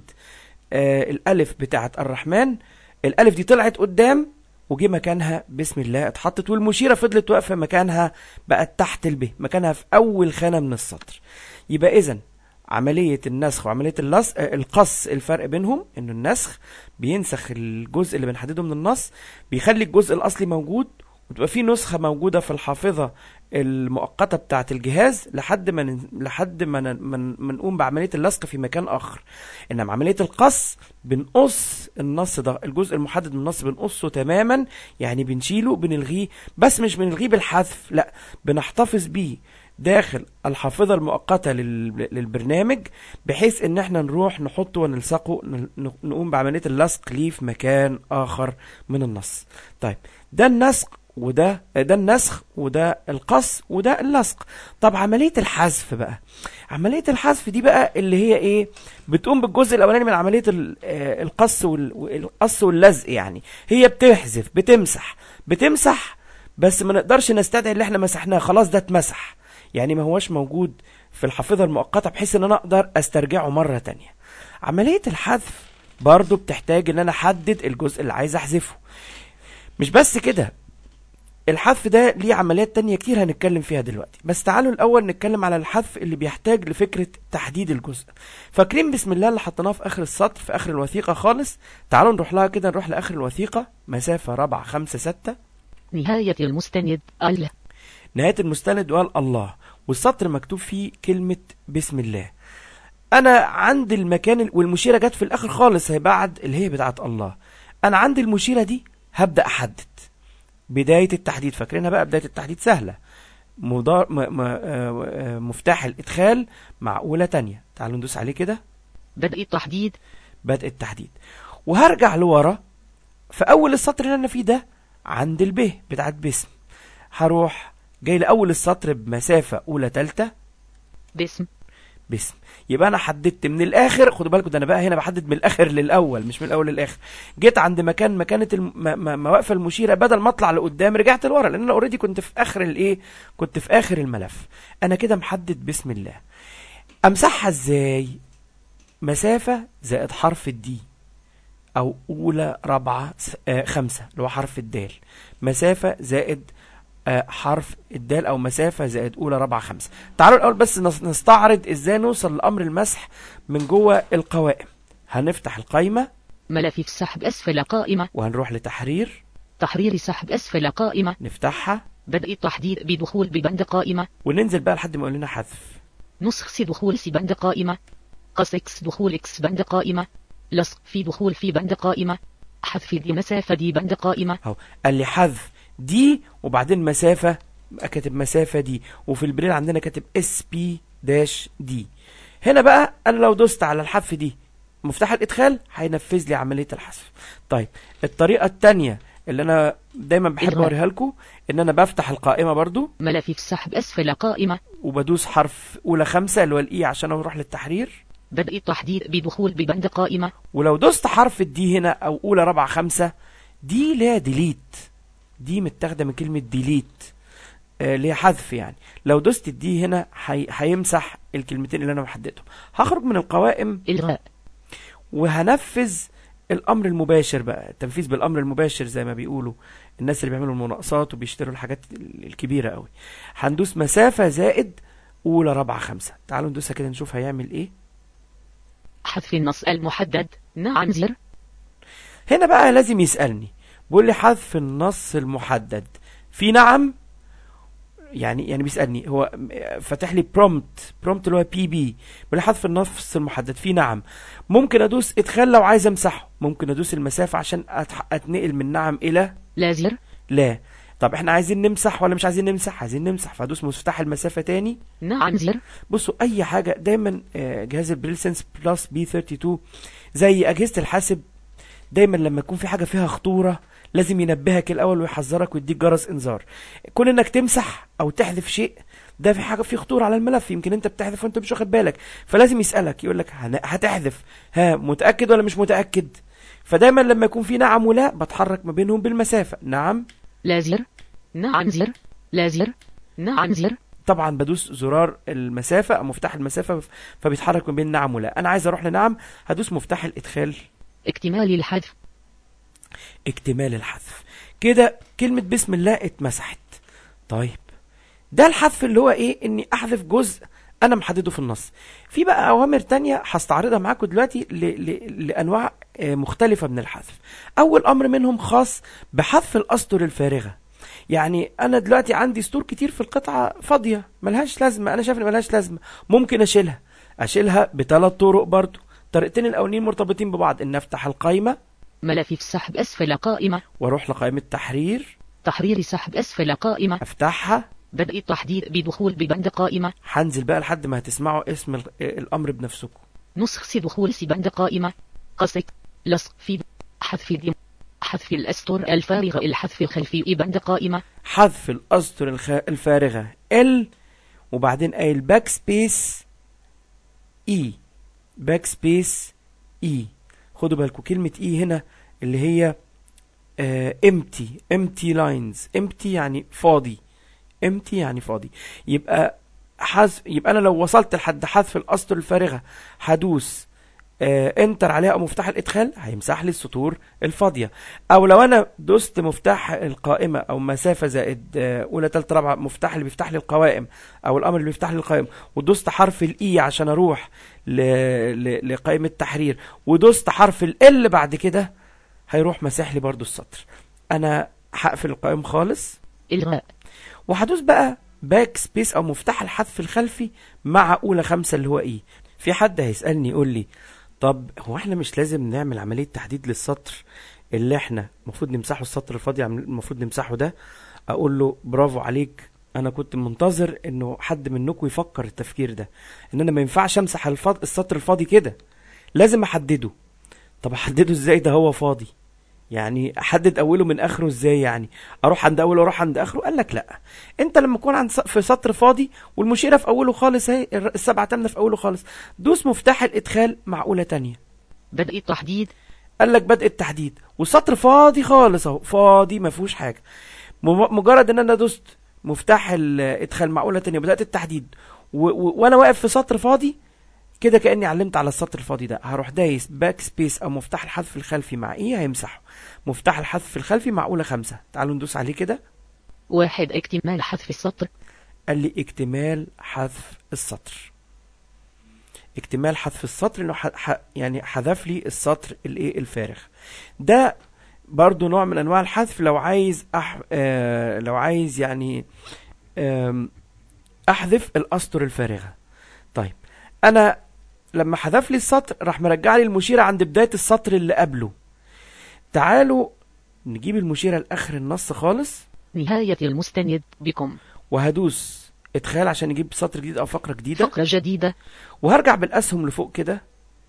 آه الالف بتاعه الرحمن الالف دي طلعت قدام وجي مكانها بسم الله اتحطت والمشيره فضلت واقفه مكانها بقت تحت الب مكانها في اول خانه من السطر يبقى اذا عملية النسخ وعملية اللص... آه، القص الفرق بينهم انه النسخ بينسخ الجزء اللي بنحدده من النص بيخلي الجزء الاصلي موجود وتبقى في نسخة موجودة في الحافظة المؤقتة بتاعة الجهاز لحد ما ن... لحد ما ن... ما ن- ما نقوم بعملية اللصق في مكان آخر إنما عملية القص بنقص النص ده الجزء المحدد من النص بنقصه تماما يعني بنشيله بنلغيه بس مش بنلغيه بالحذف لا بنحتفظ بيه داخل الحافظة المؤقتة لل... للبرنامج بحيث ان احنا نروح نحطه ونلصقه ن... ن- نقوم بعملية اللصق ليه في مكان آخر من النص طيب ده النسق وده ده النسخ وده القص وده اللصق طب عملية الحذف بقى عملية الحذف دي بقى اللي هي ايه بتقوم بالجزء الاولاني من عملية ال- آه، القص وال- والقص واللزق يعني هي بتحذف بتمسح بتمسح بس ما نقدرش نستدعي اللي احنا مسحناه خلاص ده اتمسح يعني ما هوش موجود في الحافظة المؤقتة بحيث ان انا اقدر استرجعه مرة تانية عملية الحذف برضو بتحتاج ان انا احدد الجزء اللي عايز احذفه مش بس كده الحذف ده ليه عمليات تانية كتير هنتكلم فيها دلوقتي بس تعالوا الأول نتكلم على الحذف اللي بيحتاج لفكرة تحديد الجزء فاكرين بسم الله اللي حطيناه في آخر السطر في آخر الوثيقة خالص تعالوا نروح لها كده نروح لآخر الوثيقة مسافة رابعة خمسة ستة نهاية المستند ال نهاية المستند وقال الله والسطر مكتوب فيه كلمة بسم الله أنا عند المكان ال- والمشيرة جت في الآخر خالص هي بعد اللي هي بتاعت الله أنا عند المشيرة دي هبدأ أحدد بداية التحديد فاكرينها بقى بداية التحديد سهلة مضار م... م... آه، آه، مفتاح الإدخال مع أولى تانية تعالوا ندوس عليه كده بدء التحديد بدء التحديد وهرجع لورا في اول السطر اللي انا فيه ده عند الب بتاعت باسم هروح جاي لاول السطر بمسافه اولى تالتة باسم باسم يبقى انا حددت من الاخر خدوا بالكم ده انا بقى هنا بحدد من الاخر للاول مش من الاول للاخر جيت عند مكان مكانه الم... م... م... مواقف المشيره بدل ما اطلع لقدام رجعت لورا لان انا اوريدي كنت في اخر الايه كنت في اخر الملف انا كده محدد بسم الله امسحها ازاي مسافه زائد حرف الدي او اولى رابعه س- آه خمسه اللي هو حرف الدال مسافه زائد آه حرف الدال او مسافه زائد اولى رابعه خمسه تعالوا الاول بس نس- نستعرض ازاي نوصل لامر المسح من جوه القوائم هنفتح القايمه ملف سحب أسفل قائمة وهنروح لتحرير تحرير سحب أسفل قائمة نفتحها بدء التحديد بدخول ببند قائمة وننزل بقى لحد ما يقول لنا حذف نسخ سي دخول سي بند قائمة قص اكس دخول اكس بند قائمة لصق في دخول في بند قائمة حذف دي مسافة دي بند قائمة اهو قال لي حذف دي وبعدين مسافه يبقى كاتب مسافه دي وفي البريل عندنا كاتب اس بي داش دي هنا بقى انا لو دوست على الحذف دي مفتاح الادخال هينفذ لي عمليه الحذف طيب الطريقه الثانيه اللي انا دايما بحب إلغاء. اوريها لكم ان انا بفتح القائمه برضو ملف سحب أسفل قائمة وبدوس حرف اولى خمسة اللي هو الاي عشان اروح للتحرير بدء التحديد بدخول ببند قائمة ولو دوست حرف الدي هنا او اولى رابعه خمسة دي اللي هي ديليت دي متاخده من كلمه ديليت آه، اللي هي حذف يعني لو دوست الدي هنا هي- هيمسح الكلمتين اللي انا محددهم هخرج من القوائم إلغاء وهنفذ الامر المباشر بقى التنفيذ بالامر المباشر زي ما بيقولوا الناس اللي بيعملوا المناقصات وبيشتروا الحاجات ال- الكبيره قوي هندوس مسافه زائد اولى رابعه خمسة تعالوا ندوسها كده نشوف هيعمل ايه حذف النص المحدد نعم زر هنا بقى لازم يسألني بيقول لي حذف النص المحدد في نعم يعني يعني بيسألني هو م- فاتح لي برومت برومت اللي هو بي بي بيقول لي حذف النص المحدد في نعم ممكن ادوس ادخال لو عايز امسحه ممكن ادوس المسافة عشان أتح- اتنقل من نعم الى لا زر لا طب احنا عايزين نمسح ولا مش عايزين نمسح عايزين نمسح فادوس مفتاح المسافة تاني نعم زر بصوا اي حاجه دايما آه، جهاز البريل سنس بلس بي 32 زي اجهزه الحاسب دايما لما يكون في حاجه فيها خطوره لازم ينبهك الاول ويحذرك ويديك جرس انذار كون انك تمسح او تحذف شيء ده في حاجه في خطوره على الملف يمكن انت بتحذف وانت مش واخد بالك فلازم يسالك يقول لك هن- هتحذف ها متاكد ولا مش متاكد فدايما لما يكون في نعم ولا بتحرك ما بينهم بالمسافة نعم لا زر نعم زر لا زر نعم زر طبعا بدوس زرار المسافة أو مفتاح المسافة فبيتحرك ما بين نعم ولا أنا عايز أروح لنعم هدوس مفتاح الإدخال اكتمال الحذف اكتمال الحذف كده كلمة بسم الله اتمسحت طيب ده الحذف اللي هو ايه اني احذف جزء انا محدده في النص في بقى اوامر تانية هستعرضها معاكم دلوقتي ل... ل... لانواع آه، مختلفة من الحذف اول امر منهم خاص بحذف الاسطر الفارغة يعني انا دلوقتي عندي سطور كتير في القطعة فاضية ملهاش لازمة انا شايف ان ملهاش لازمة ممكن اشيلها اشيلها بثلاث طرق برضو الطريقتين الاولين مرتبطين ببعض ان افتح القايمة ملف السحب أسفل قائمة واروح لقائمة تحرير تحرير سحب أسفل قائمة افتحها بدء التحديد بدخول ببند قائمة هنزل بقى لحد ما هتسمعوا اسم ال- الامر بنفسكم نسخ سي دخول سي بند قائمة قصك لصق في حذف دي حذف الأسطر الفارغة الحذف الخلفي بند قائمة حذف الاسطر الخ... الفارغه ال وبعدين قايل باك سبيس اي باك سبيس اي خدوا بالكم كلمه اي هنا اللي هي امتي امتي لاينز امتي يعني فاضي امتي يعني فاضي يبقى حذف يبقى انا لو وصلت لحد حذف الاسطر الفارغه هدوس آه انتر عليها او مفتاح الادخال هيمسح لي السطور الفاضيه او لو انا دوست مفتاح القائمه او مسافه زائد آه اولى ثالثه رابعه مفتاح اللي بيفتح لي القوائم او الامر اللي بيفتح لي القائم ودوست حرف الاي عشان اروح ل... ل... لقائمه تحرير ودوست حرف ال بعد كده هيروح مسح لي برضو السطر انا هقفل القائم خالص إلغاء وهدوس بقى باك سبيس او مفتاح الحذف الخلفي مع اولى خمسة اللي هو ايه في حد هيسألني يقول لي طب هو احنا مش لازم نعمل عملية تحديد للسطر اللي احنا المفروض نمسحه السطر الفاضي عم- المفروض نمسحه ده اقول له برافو عليك انا كنت منتظر انه حد منكم يفكر التفكير ده ان انا ما ينفعش امسح الفاض... السطر الفاضي كده لازم احدده طب احدده ازاي ده هو فاضي يعني احدد اوله من اخره ازاي يعني اروح عند اوله واروح عند اخره قال لك لا انت لما تكون عند س- في سطر فاضي والمشيره في اوله خالص اهي الر- السبعه تامنه في اوله خالص دوس مفتاح الادخال مع اولى تانية بدء التحديد قال لك بدء التحديد والسطر فاضي خالص اهو فاضي ما فيهوش حاجه مم- مجرد ان انا دوست مفتاح الادخال مع اولى تانية بدات التحديد و- و- وانا واقف في سطر فاضي كده كاني علمت على السطر الفاضي ده هروح دايس باك سبيس او مفتاح الحذف الخلفي مع ايه هيمسحه مفتاح الحذف الخلفي مع اولى خمسة تعالوا ندوس عليه كده واحد اكتمال حذف السطر قال لي اكتمال حذف السطر اكتمال حذف السطر انه ح... ح... يعني حذف لي السطر الايه الفارغ ده برضو نوع من انواع الحذف لو عايز أح... آه... لو عايز يعني آم... احذف الاسطر الفارغه طيب انا لما حذف لي السطر راح مرجع لي المشيره عند بدايه السطر اللي قبله تعالوا نجيب المشيره لاخر النص خالص نهاية المستند بكم وهدوس ادخال عشان يجيب سطر جديد او فقره جديده فقرة جديدة وهرجع بالاسهم لفوق كده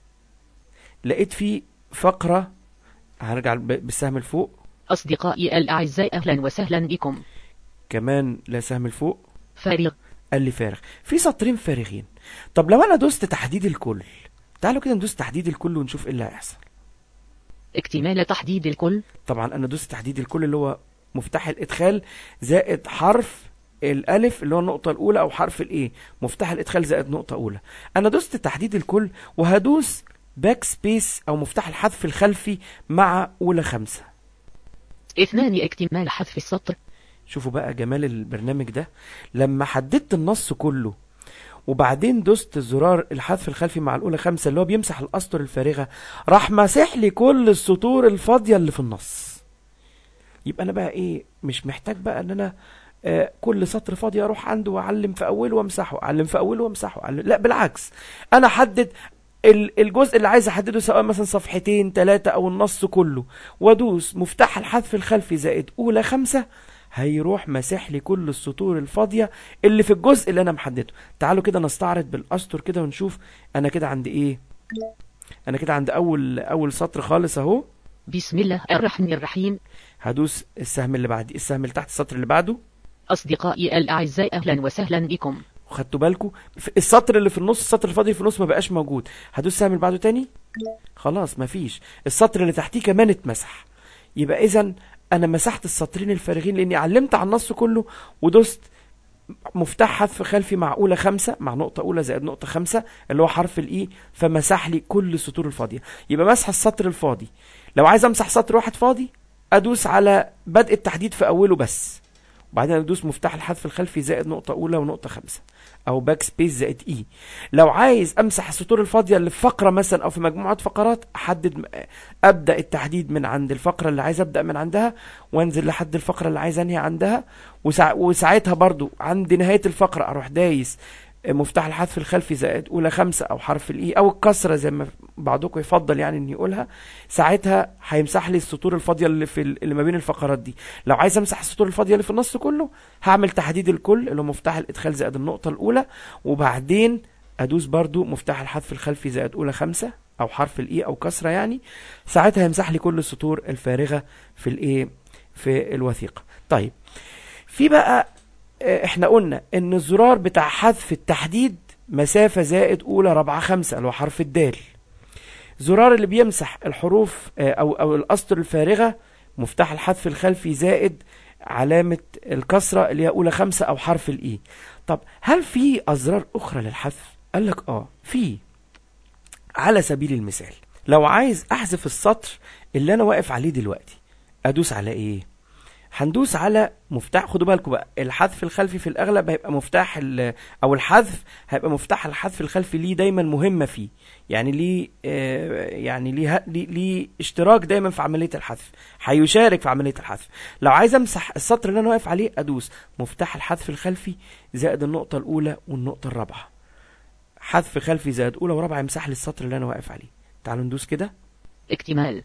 لقيت في فقره هرجع ب- بالسهم لفوق أصدقائي الأعزاء أهلا وسهلا بكم كمان لا سهم لفوق فارغ قال لي فارغ في سطرين فارغين طب لو انا دوست تحديد الكل تعالوا كده ندوس تحديد الكل ونشوف ايه اللي هيحصل اكتمال تحديد الكل طبعا انا دوست تحديد الكل اللي هو مفتاح الادخال زائد حرف الالف اللي هو النقطه الاولى او حرف الايه مفتاح الادخال زائد نقطه اولى انا دوست تحديد الكل وهدوس باك سبيس او مفتاح الحذف الخلفي مع اولى خمسة اثنان اكتمال حذف السطر شوفوا بقى جمال البرنامج ده لما حددت النص كله وبعدين دوست زرار الحذف الخلفي مع الاولى خمسة اللي هو بيمسح الاسطر الفارغه راح ماسح لي كل السطور الفاضيه اللي في النص يبقى انا بقى ايه مش محتاج بقى ان انا آه كل سطر فاضي اروح عنده واعلم في اوله وامسحه اعلم في اوله وامسحه أعلم لا بالعكس انا احدد ال- الجزء اللي عايز احدده سواء مثلا صفحتين ثلاثة او النص كله وادوس مفتاح الحذف الخلفي زائد اولى خمسة هيروح ماسح لي كل السطور الفاضية اللي في الجزء اللي انا محدده تعالوا كده نستعرض بالاسطر كده ونشوف انا كده عند ايه انا كده عند اول اول سطر خالص اهو بسم الله الرحمن الرحيم هدوس السهم اللي بعد السهم اللي تحت السطر اللي بعده أصدقائي الأعزاء أهلا وسهلا بكم خدتوا بالكم السطر اللي في النص السطر الفاضي اللي في النص ما بقاش موجود هدوس سهم اللي بعده تاني خلاص مفيش السطر اللي تحتيه كمان اتمسح يبقى اذا انا مسحت السطرين الفارغين لاني علمت على النص كله ودوست مفتاح حذف خلفي مع اولى خمسة مع نقطة اولى زائد نقطة خمسة اللي هو حرف الاي فمسح لي كل السطور الفاضية يبقى مسح السطر الفاضي لو عايز امسح سطر واحد فاضي ادوس على بدء التحديد في اوله بس وبعدين ادوس مفتاح الحذف الخلفي زائد نقطة اولى ونقطة خمسة او باك سبيس زائد اي لو عايز امسح السطور الفاضيه اللي في فقره مثلا او في مجموعه فقرات احدد م- ابدا التحديد من عند الفقره اللي عايز ابدا من عندها وانزل لحد الفقره اللي عايز انهي عندها وسع... وساعتها برضو عند نهايه الفقره اروح دايس مفتاح الحذف الخلفي زائد اولى خمسة او حرف الاي او الكسره زي ما بعضكم يفضل يعني ان يقولها ساعتها هيمسح لي السطور الفاضيه اللي في ال- اللي ما بين الفقرات دي لو عايز امسح السطور الفاضيه اللي في النص كله هعمل تحديد الكل اللي هو مفتاح الادخال زائد النقطه الاولى وبعدين ادوس برضو مفتاح الحذف الخلفي زائد اولى خمسة او حرف الاي او كسره يعني ساعتها يمسح لي كل السطور الفارغه في الايه في الوثيقه طيب في بقى آه، احنا قلنا ان الزرار بتاع حذف التحديد مسافه زائد اولى رابعه خمسة اللي هو حرف الدال زرار اللي بيمسح الحروف آه، او او الاسطر الفارغه مفتاح الحذف الخلفي زائد علامه الكسره اللي هي اولى خمسة او حرف الاي طب هل في ازرار اخرى للحذف قال لك اه في على سبيل المثال لو عايز احذف السطر اللي انا واقف عليه دلوقتي ادوس على ايه هندوس على مفتاح خدوا بالكم بقى الحذف الخلفي في الاغلب هيبقى مفتاح ال- او الحذف هيبقى مفتاح الحذف الخلفي ليه دايما مهمه فيه يعني ليه آه، يعني ليه ليه, ليه اشتراك دايما في عمليه الحذف هيشارك في عمليه الحذف لو عايز امسح السطر اللي انا واقف عليه ادوس مفتاح الحذف الخلفي زائد النقطه الاولى والنقطه الرابعه حذف خلفي زائد اولى ورابعه يمسح لي السطر اللي انا واقف عليه تعالوا ندوس كده اكتمال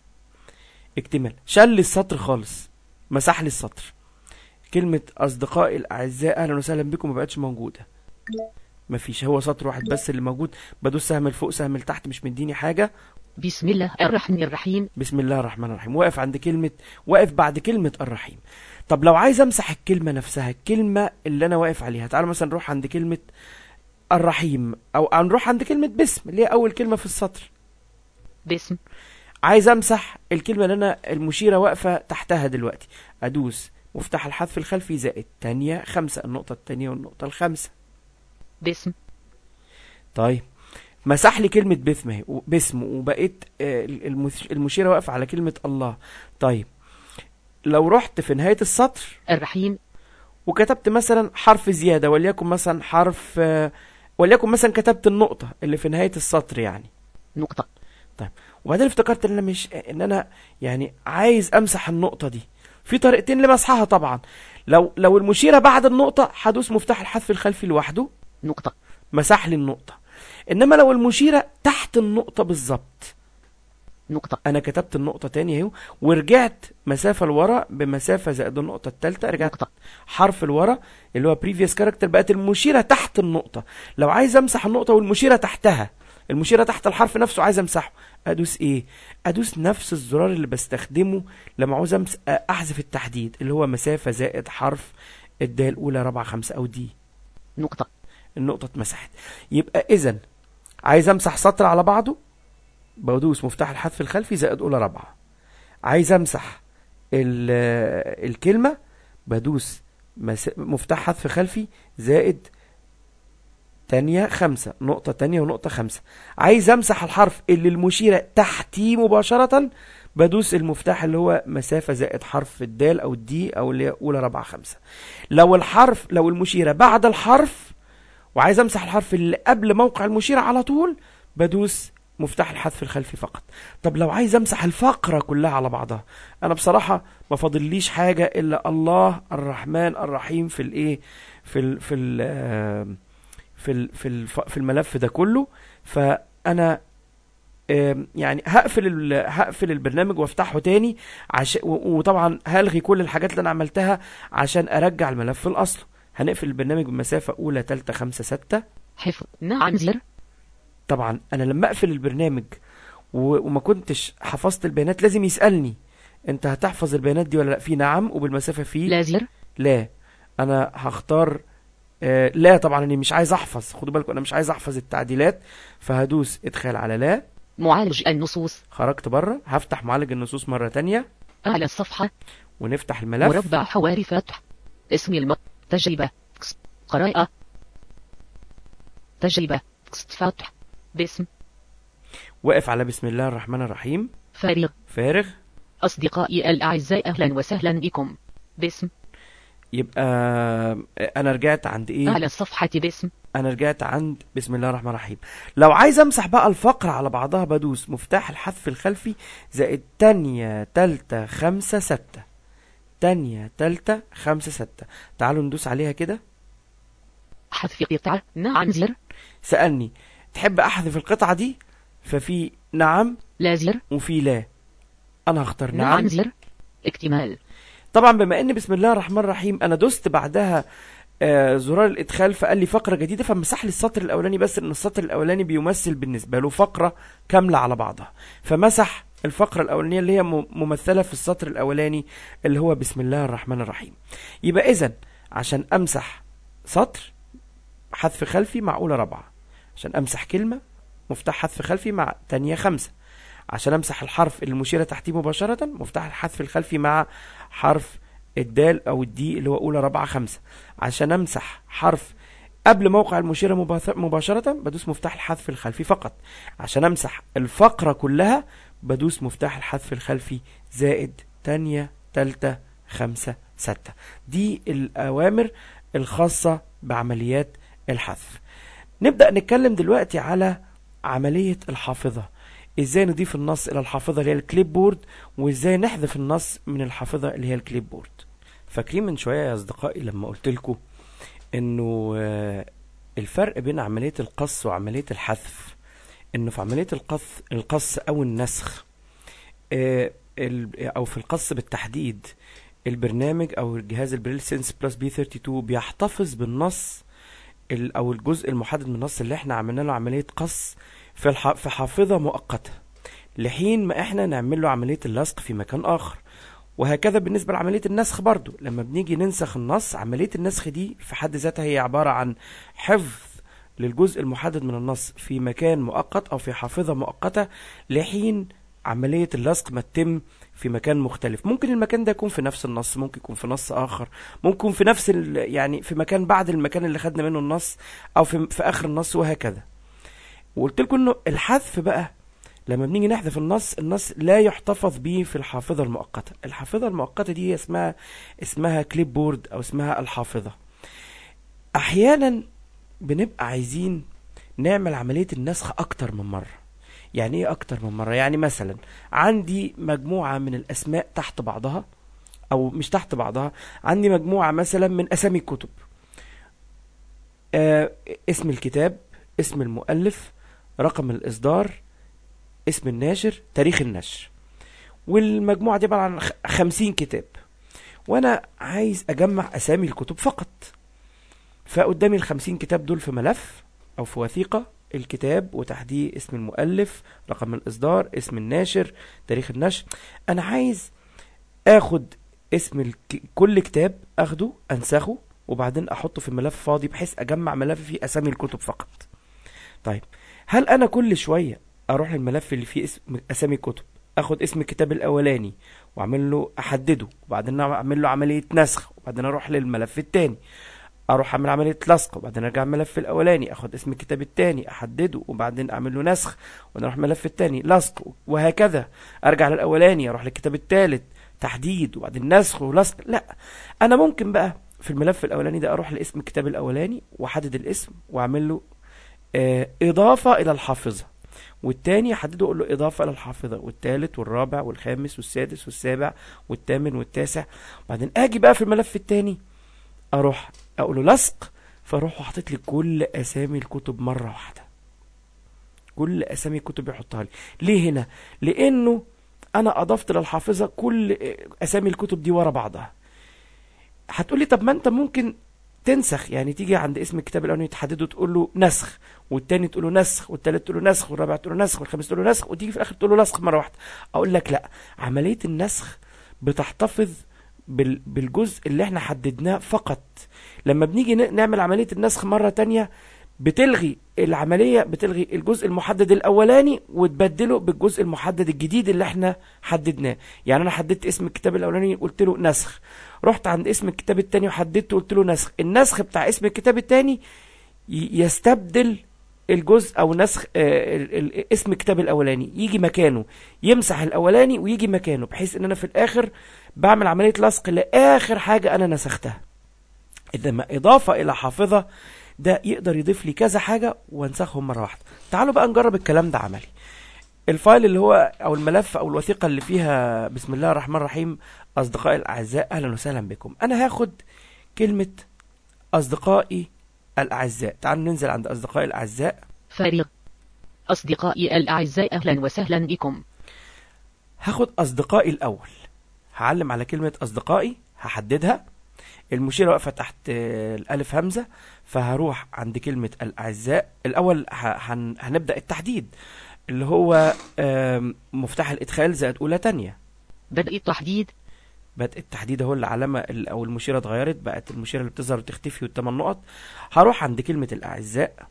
اكتمال شل لي السطر خالص مسح لي السطر كلمة أصدقائي الأعزاء أهلا وسهلا بكم ما بقتش موجودة مفيش هو سطر واحد بس اللي موجود بدوس سهم لفوق سهم لتحت مش مديني حاجة بسم الله الرحمن الرحيم بسم الله الرحمن الرحيم واقف عند كلمة واقف بعد كلمة الرحيم طب لو عايز امسح الكلمة نفسها الكلمة اللي انا واقف عليها تعالوا مثلا نروح عند كلمة الرحيم او نروح عند كلمة باسم اللي هي اول كلمة في السطر باسم عايز امسح الكلمه اللي انا المشيره واقفه تحتها دلوقتي ادوس مفتاح الحذف الخلفي زائد تانية خمسة النقطة التانية والنقطة الخامسة باسم طيب مسح لي كلمة باسم اهي باسم وبقيت آه، المس- المشيرة واقفة على كلمة الله طيب لو رحت في نهاية السطر الرحيم وكتبت مثلا حرف زيادة وليكن مثلا حرف آه، وليكن مثلا كتبت النقطة اللي في نهاية السطر يعني نقطة وبعدين افتكرت ان انا مش ان انا يعني عايز امسح النقطه دي في طريقتين لمسحها طبعا لو لو المشيره بعد النقطه هدوس مفتاح الحذف الخلفي لوحده نقطة مسح لي النقطه انما لو المشيره تحت النقطه بالظبط نقطة انا كتبت النقطه تاني اهو ورجعت مسافه لورا بمسافه زائد النقطه الثالثه رجعت نقطة حرف لورا اللي هو previous character بقت المشيره تحت النقطه لو عايز امسح النقطه والمشيره تحتها المشيره تحت الحرف نفسه عايز امسحه ادوس ايه ادوس نفس الزرار اللي بستخدمه لما عاوز أمس... احذف التحديد اللي هو مسافه زائد حرف الدال الاولى رابعه خمسه او دي نقطة النقطه اتمسحت يبقى اذا عايز امسح سطر على بعضه بدوس مفتاح الحذف الخلفي زائد اولى رابعه عايز امسح ال- الكلمه بدوس مس... مفتاح حذف خلفي زائد تانية خمسة نقطة تانية ونقطة خمسة عايز امسح الحرف اللي المشيرة تحتيه مباشرة بدوس المفتاح اللي هو مسافة زائد حرف الدال او الدي او اللي هي اولى رابعة خمسة لو الحرف لو المشيرة بعد الحرف وعايز امسح الحرف اللي قبل موقع المشيرة على طول بدوس مفتاح الحذف الخلفي فقط طب لو عايز امسح الفقرة كلها على بعضها انا بصراحة ما فاضليش حاجة الا الله الرحمن الرحيم في الايه في ال في ال آه، في ال في الف في الملف ده كله فانا آم، يعني هقفل ال- هقفل البرنامج وافتحه تاني عشان وطبعا هلغي كل الحاجات اللي انا عملتها عشان ارجع الملف لاصله هنقفل البرنامج بمسافة أولى تالتة خمسة ستة حفظ نعم زر طبعا أنا لما أقفل البرنامج و- وما كنتش حفظت البيانات لازم يسألني أنت هتحفظ البيانات دي ولا لا في نعم وبالمسافة في لا زر لا أنا هختار آه لا طبعا انا مش عايز احفظ خدوا بالكم انا مش عايز احفظ التعديلات فهدوس ادخال على لا معالج النصوص خرجت بره هفتح معالج النصوص مرة تانية أعلى الصفحة ونفتح الملف مربع حواري فتح اسم الم تجربة تكست. قراءة تجربة تكست فتح باسم واقف على بسم الله الرحمن الرحيم فارغ فارغ أصدقائي الأعزاء أهلا وسهلا بكم باسم يبقى آه، انا رجعت عند ايه أعلى الصفحة باسم انا رجعت عند بسم الله الرحمن الرحيم لو عايز امسح بقى الفقرة على بعضها بدوس مفتاح الحذف الخلفي زائد تانية تالتة خمسة ستة تانية تالتة خمسة ستة تعالوا ندوس عليها كده حذف قطعة نعم زر سألني تحب احذف القطعة دي ففي نعم لا زر وفي لا انا هختار نعم نعم زر اكتمال طبعا بما ان بسم الله الرحمن الرحيم انا دوست بعدها آه، زرار الادخال فقال لي فقره جديده فمسح لي السطر الاولاني بس ان السطر الاولاني بيمثل بالنسبه له فقره كامله على بعضها فمسح الفقره الاولانيه اللي هي م- ممثله في السطر الاولاني اللي هو بسم الله الرحمن الرحيم يبقى اذا عشان امسح سطر حذف خلفي مع اولى رابعه عشان امسح كلمه مفتاح حذف خلفي مع تانية خمسة عشان امسح الحرف المشيرة تحتيه مباشرة مفتاح الحذف الخلفي مع حرف الدال او الدي اللي هو اولى رابعة خمسة عشان امسح حرف قبل موقع المشيرة مباث- مباشرة بدوس مفتاح الحذف الخلفي فقط عشان امسح الفقرة كلها بدوس مفتاح الحذف الخلفي زائد تانية تالتة خمسة ستة دي الأوامر الخاصة بعمليات الحذف نبدأ نتكلم دلوقتي على عملية الحافظة ازاي نضيف النص الى الحافظة اللي هي الكليب بورد وازاي نحذف النص من الحافظة اللي هي الكليب بورد فاكرين من شوية يا اصدقائي لما قلت لكم انه آه، الفرق بين عملية القص وعملية الحذف انه في عملية القص القص او النسخ آه، ال- او في القص بالتحديد البرنامج او الجهاز البريل سينس بلس بي 32 بيحتفظ بالنص ال- او الجزء المحدد من النص اللي احنا عملنا له عملية قص في الح... في حافظة مؤقتة لحين ما احنا نعمل له عملية اللصق في مكان اخر وهكذا بالنسبة لعملية النسخ برضو لما بنيجي ننسخ النص عملية النسخ دي في حد ذاتها هي عبارة عن حفظ للجزء المحدد من النص في مكان مؤقت او في حافظة مؤقتة لحين عملية اللصق ما تتم في مكان مختلف ممكن المكان ده يكون في نفس النص ممكن يكون في نص اخر ممكن يكون في نفس ال... يعني في مكان بعد المكان اللي خدنا منه النص او في, في اخر النص وهكذا وقلت لكم انه الحذف بقى لما بنيجي نحذف النص النص لا يحتفظ به في الحافظة المؤقتة الحافظة المؤقتة دي هي اسمها اسمها كليب بورد او اسمها الحافظة احيانا بنبقى عايزين نعمل عملية النسخ اكتر من مرة يعني ايه اكتر من مرة يعني مثلا عندي مجموعة من الاسماء تحت بعضها او مش تحت بعضها عندي مجموعة مثلا من اسامي الكتب آه اسم الكتاب اسم المؤلف رقم الاصدار اسم الناشر تاريخ النشر والمجموعة دي عبارة عن خ- خمسين كتاب وانا عايز اجمع اسامي الكتب فقط فقدامي الخمسين كتاب دول في ملف او في وثيقة الكتاب وتحديه اسم المؤلف رقم الاصدار اسم الناشر تاريخ النشر انا عايز اخد اسم الك... كل كتاب اخده انسخه وبعدين احطه في ملف فاضي بحيث اجمع ملف فيه اسامي الكتب فقط طيب هل انا كل شوية اروح للملف اللي فيه اسم اسامي الكتب اخد اسم الكتاب الاولاني واعمل له احدده وبعدين اعمل له عملية نسخ وبعدين اروح للملف التاني اروح اعمل عمليه لصق وبعدين ارجع الملف الاولاني اخد اسم الكتاب التاني احدده وبعدين اعمل له نسخ وبعدين اروح الملف التاني لصق وهكذا ارجع للاولاني اروح للكتاب التالت تحديد وبعدين نسخ ولصق لا انا ممكن بقى في الملف الاولاني ده اروح لاسم الكتاب الاولاني واحدد الاسم واعمل له آه اضافه الى الحافظه والتاني احدده اقول له اضافه الى الحافظه والتالت والرابع والخامس والسادس والسابع والثامن والتاسع بعدين اجي بقى في الملف التاني اروح اقول له لصق فاروح حاطط لي كل اسامي الكتب مره واحده كل اسامي الكتب يحطها لي ليه هنا لانه انا اضفت للحافظه كل اسامي الكتب دي ورا بعضها هتقولي طب ما انت ممكن تنسخ يعني تيجي عند اسم الكتاب الاولاني تحدده تقول له نسخ والتاني تقول له نسخ والتالت تقول له نسخ والرابع تقول له نسخ والخامس تقول له نسخ وتيجي في الاخر تقول له نسخ مره واحده اقول لك لا عمليه النسخ بتحتفظ بال- بالجزء اللي احنا حددناه فقط لما بنيجي ن- نعمل عملية النسخ مرة تانية بتلغي العملية بتلغي الجزء المحدد الأولاني وتبدله بالجزء المحدد الجديد اللي احنا حددناه يعني أنا حددت اسم الكتاب الأولاني قلت له نسخ رحت عند اسم الكتاب التاني وحددته قلت له نسخ النسخ بتاع اسم الكتاب التاني ي- يستبدل الجزء او نسخ آه، ال- ال- اسم الكتاب الاولاني يجي مكانه يمسح الاولاني ويجي مكانه بحيث ان انا في الاخر بعمل عمليه لصق لاخر حاجه انا نسختها انما اضافه الى حافظه ده يقدر يضيف لي كذا حاجه وانسخهم مره واحده تعالوا بقى نجرب الكلام ده عملي الفايل اللي هو او الملف او الوثيقه اللي فيها بسم الله الرحمن الرحيم اصدقائي الاعزاء اهلا وسهلا بكم انا هاخد كلمه اصدقائي الاعزاء تعالوا ننزل عند اصدقائي الاعزاء فارغ أصدقائي الأعزاء أهلا وسهلا بكم هاخد اصدقائي الاول هعلم على كلمه اصدقائي هحددها المشيره واقفه تحت آه، الالف همزه فهروح عند كلمه الاعزاء الاول ه- هن- هنبدا التحديد اللي هو آم، مفتاح الادخال زائد اولى تانية بدء التحديد بدء التحديد اهو العلامه ال- او المشيره اتغيرت بقت المشيره اللي بتظهر وتختفي والثمان نقط هروح عند كلمه الاعزاء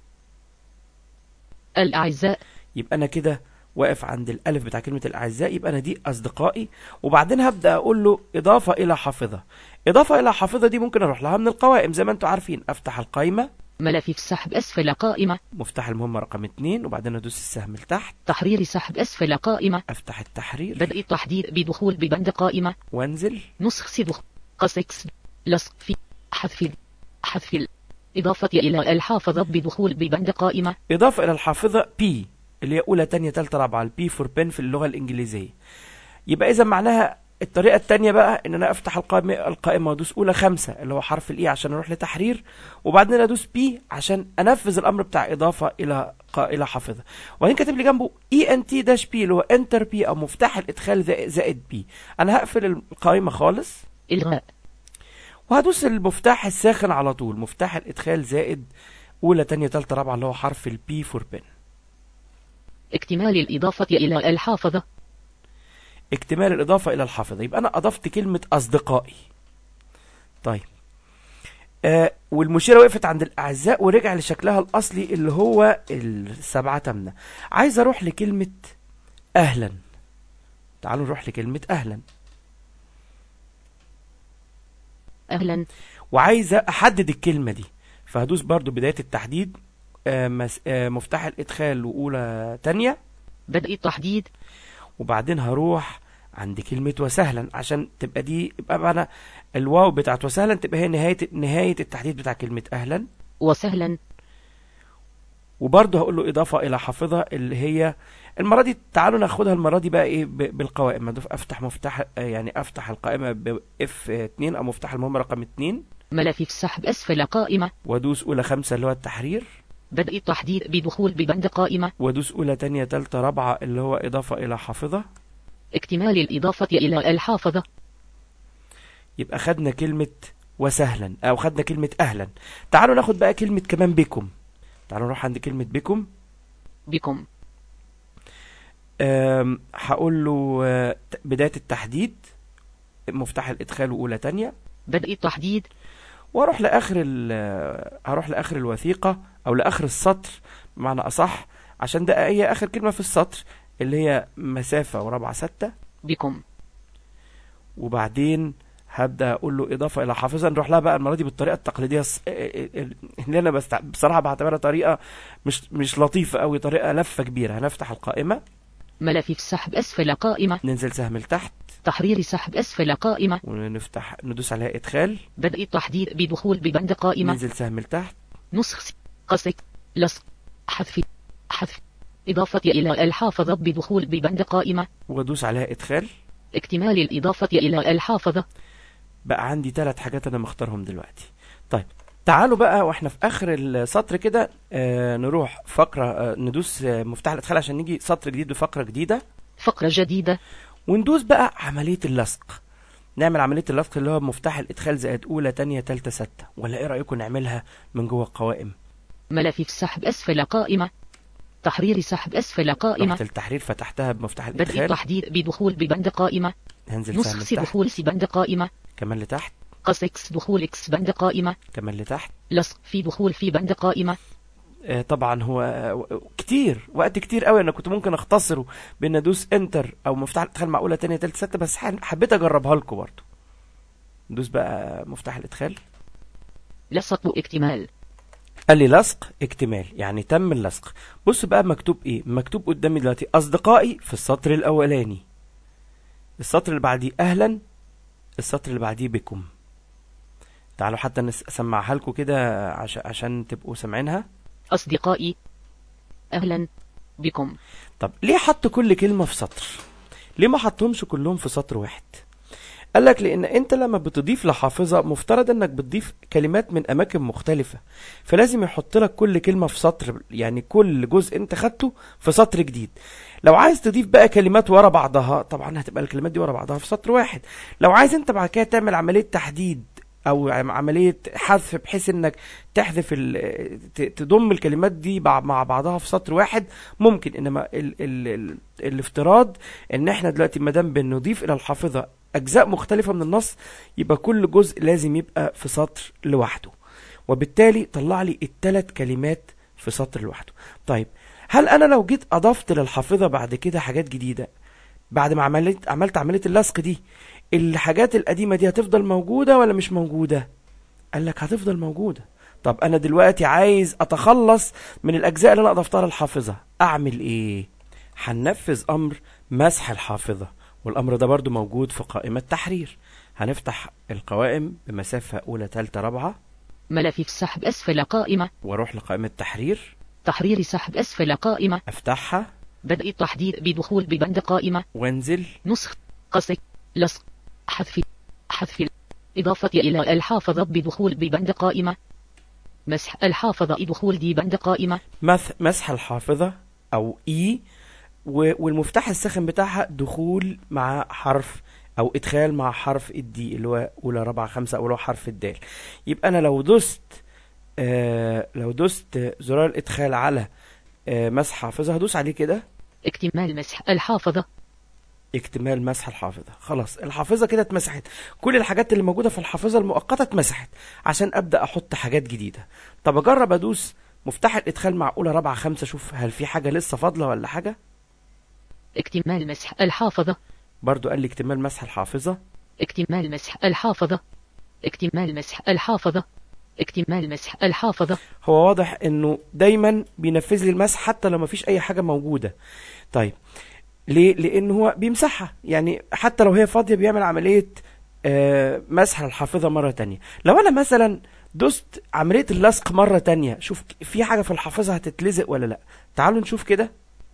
الأعزاء يبقى انا كده واقف عند الالف بتاع كلمه الاعزاء يبقى انا دي اصدقائي وبعدين هبدا اقول له اضافه الى حافظه اضافه الى حافظه دي ممكن اروح لها من القوائم زي ما انتم عارفين افتح القائمه ملف سحب أسفل قائمة مفتاح المهمه رقم 2 وبعدين ادوس السهم لتحت تحرير سحب أسفل قائمة افتح التحرير بدء التحديد بدخول ببند قائمة وانزل نسخ صدق قسكس لصق في حذف حذف ال- إضافة إلى الحافظة بدخول ببند قائمة اضافه الى الحافظه بي اللي هي اولى تانية تالتة رابعه البي فور بن في اللغه الانجليزيه يبقى اذا معناها الطريقه التانية بقى ان انا افتح القائمه القائمه وادوس اولى خمسة اللي هو حرف الاي عشان اروح لتحرير وبعدين ادوس بي عشان انفذ الامر بتاع اضافه الى قا- الى حافظه وبعدين كاتب لي جنبه اي ان تي داش بي اللي هو انتر بي او مفتاح الادخال زائد- زائد بي انا هقفل القائمه خالص إلغاء وهدوس المفتاح الساخن على طول مفتاح الادخال زائد اولى تانية تالتة رابعه اللي هو حرف البي فور بن اكتمال الإضافة إلى الحافظة اكتمال الإضافة إلى الحافظة يبقى أنا أضفت كلمة أصدقائي طيب آه والمشيرة وقفت عند الأعزاء ورجع لشكلها الأصلي اللي هو السبعة تمنة عايز أروح لكلمة أهلا تعالوا نروح لكلمة أهلا أهلا وعايز أحدد الكلمة دي فهدوس برضو بداية التحديد آه مس... آه مفتاح الإدخال وأولى تانية بدء التحديد وبعدين هروح عند كلمة وسهلا عشان تبقى دي يبقى انا الواو بتاعت وسهلا تبقى هي نهاية نهاية التحديد بتاع كلمة أهلا وسهلا وبرضه هقول له إضافة إلى حافظة اللي هي المرة دي تعالوا ناخدها المرة دي بقى إيه ب- بالقوائم أدوس أفتح مفتاح آه، يعني أفتح القائمة ب F2 أو مفتاح المهمة رقم 2 ملف سحب أسفل قائمة وأدوس أولى خمسة اللي هو التحرير بدء التحديد بدخول ببند قائمة وأدوس أولى تانية تالتة رابعة اللي هو إضافة إلى حافظة اكتمال الإضافة إلى الحافظة يبقى خدنا كلمة وسهلا أو خدنا كلمة أهلا تعالوا ناخد بقى كلمة كمان بكم تعالوا نروح عند كلمة بكم بكم أم، هقول له آه، ت- بداية التحديد مفتاح الإدخال وأولى تانية بدء التحديد واروح لاخر ال- هروح لاخر الوثيقه او لاخر السطر بمعنى اصح عشان ده هي اخر كلمه في السطر اللي هي مسافه ورابعه سته بكم وبعدين هبدا اقول له اضافه الى حافظه نروح لها بقى المره دي بالطريقه التقليديه الص- اللي انا بستع... بصراحه بعتبرها طريقه مش مش لطيفه قوي طريقه لفه كبيره هنفتح القائمه ملف سحب أسفل قائمة ننزل سهم لتحت تحرير سحب أسفل قائمة ونفتح ندوس عليها ادخال بدء التحديد بدخول ببند قائمة ننزل سهم لتحت نسخ س- قسك لصق حذف حذف إضافة إلى الحافظة بدخول ببند قائمة وادوس عليها ادخال اكتمال الإضافة إلى الحافظة بقى عندي ثلاث حاجات انا مختارهم دلوقتي طيب تعالوا بقى واحنا في اخر السطر كده آه نروح فقره آه ندوس آه مفتاح الادخال عشان نيجي سطر جديد بفقره جديده فقرة جديدة وندوس بقى عمليه اللصق نعمل عمليه اللصق اللي هو مفتاح الادخال زائد اولى تانية تالتة ستة ولا ايه رايكم نعملها من جوه القوائم ملف سحب أسفل قائمة تحرير سحب أسفل قائمة رحت التحرير فتحتها بمفتاح بدء الادخال التحديد بدخول ببند قائمة هنزل سهم نسخ سي لتحت دخول سي بند قائمة كمان لتحت قص اكس دخول اكس بند قائمة كمان لتحت لصق في دخول في بند قائمة آه، طبعا هو آه، كتير وقت كتير قوي انا كنت ممكن اختصره بان ادوس انتر او مفتاح الادخال مع اولى تانية تالتة ستة بس ح- حبيت اجربها لكم برضه ندوس بقى مفتاح الادخال لصق اكتمال قال لي لصق اكتمال يعني تم اللصق بص بقى مكتوب ايه مكتوب قدامي دلوقتي اصدقائي في السطر الاولاني السطر اللي بعديه اهلا السطر اللي بعديه بكم تعالوا حتى نس- اسمعها لكم كده عشان عشان تبقوا سامعينها أصدقائي أهلا بكم طب ليه حط كل كلمة في سطر ليه ما حطهمش كلهم في سطر واحد قال لك لان انت لما بتضيف لحافظة مفترض انك بتضيف كلمات من اماكن مختلفة فلازم يحط لك كل كلمة في سطر يعني كل جزء انت خدته في سطر جديد لو عايز تضيف بقى كلمات ورا بعضها طبعا هتبقى الكلمات دي ورا بعضها في سطر واحد لو عايز انت بعد كده تعمل عملية تحديد او عم- عملية حذف بحيث انك تحذف ال- ت- تضم الكلمات دي بع- مع بعضها في سطر واحد ممكن انما ال ال ال الافتراض ان احنا دلوقتي ما دام بنضيف الى الحافظه اجزاء مختلفه من النص يبقى كل جزء لازم يبقى في سطر لوحده وبالتالي طلع لي الثلاث كلمات في سطر لوحده طيب هل انا لو جيت اضفت للحافظه بعد كده حاجات جديده بعد ما عملت عملت عمليه اللصق دي الحاجات القديمه دي هتفضل موجوده ولا مش موجوده قال لك هتفضل موجوده طب انا دلوقتي عايز اتخلص من الاجزاء اللي انا اضفتها للحافظه اعمل ايه هننفذ امر مسح الحافظه والامر ده برضو موجود في قائمه تحرير هنفتح القوائم بمسافه اولى ثالثه رابعه ملف السحب أسفل قائمة واروح لقائمه تحرير تحرير سحب أسفل قائمة افتحها بدء التحديد بدخول ببند قائمة وانزل نسخ قص لصق حذف حذف إضافة إلى الحافظة بدخول ببند قائمة مسح الحافظة دخول دي بند قائمة مث مسح الحافظه او اي و- والمفتاح الساخن بتاعها دخول مع حرف او ادخال مع حرف الدي اللي هو اولى رابعه خمسه او اللي هو حرف الدال يبقى انا لو دوست آه لو دوست زرار الادخال على آه مسح حافظه هدوس عليه كده اكتمال مسح الحافظة اكتمال مسح الحافظه خلاص الحافظه كده اتمسحت كل الحاجات اللي موجوده في الحافظه المؤقته اتمسحت عشان ابدا احط حاجات جديده طب اجرب ادوس مفتاح الادخال مع اولى رابعه خمسه اشوف هل في حاجه لسه فاضله ولا حاجه اكتمال مسح الحافظة برضو قال لي اكتمال مسح الحافظه اكتمال مسح الحافظة اكتمال مسح الحافظة اكتمال مسح الحافظة هو واضح انه دايما بينفذ لي المسح حتى لو مفيش اي حاجه موجوده طيب ليه لان هو بيمسحها يعني حتى لو هي فاضيه بيعمل عمليه آه، مسح الحافظه مره تانية لو انا مثلا دوست عمليه اللصق مره تانية شوف في حاجه في الحافظه هتتلزق ولا لا تعالوا نشوف كده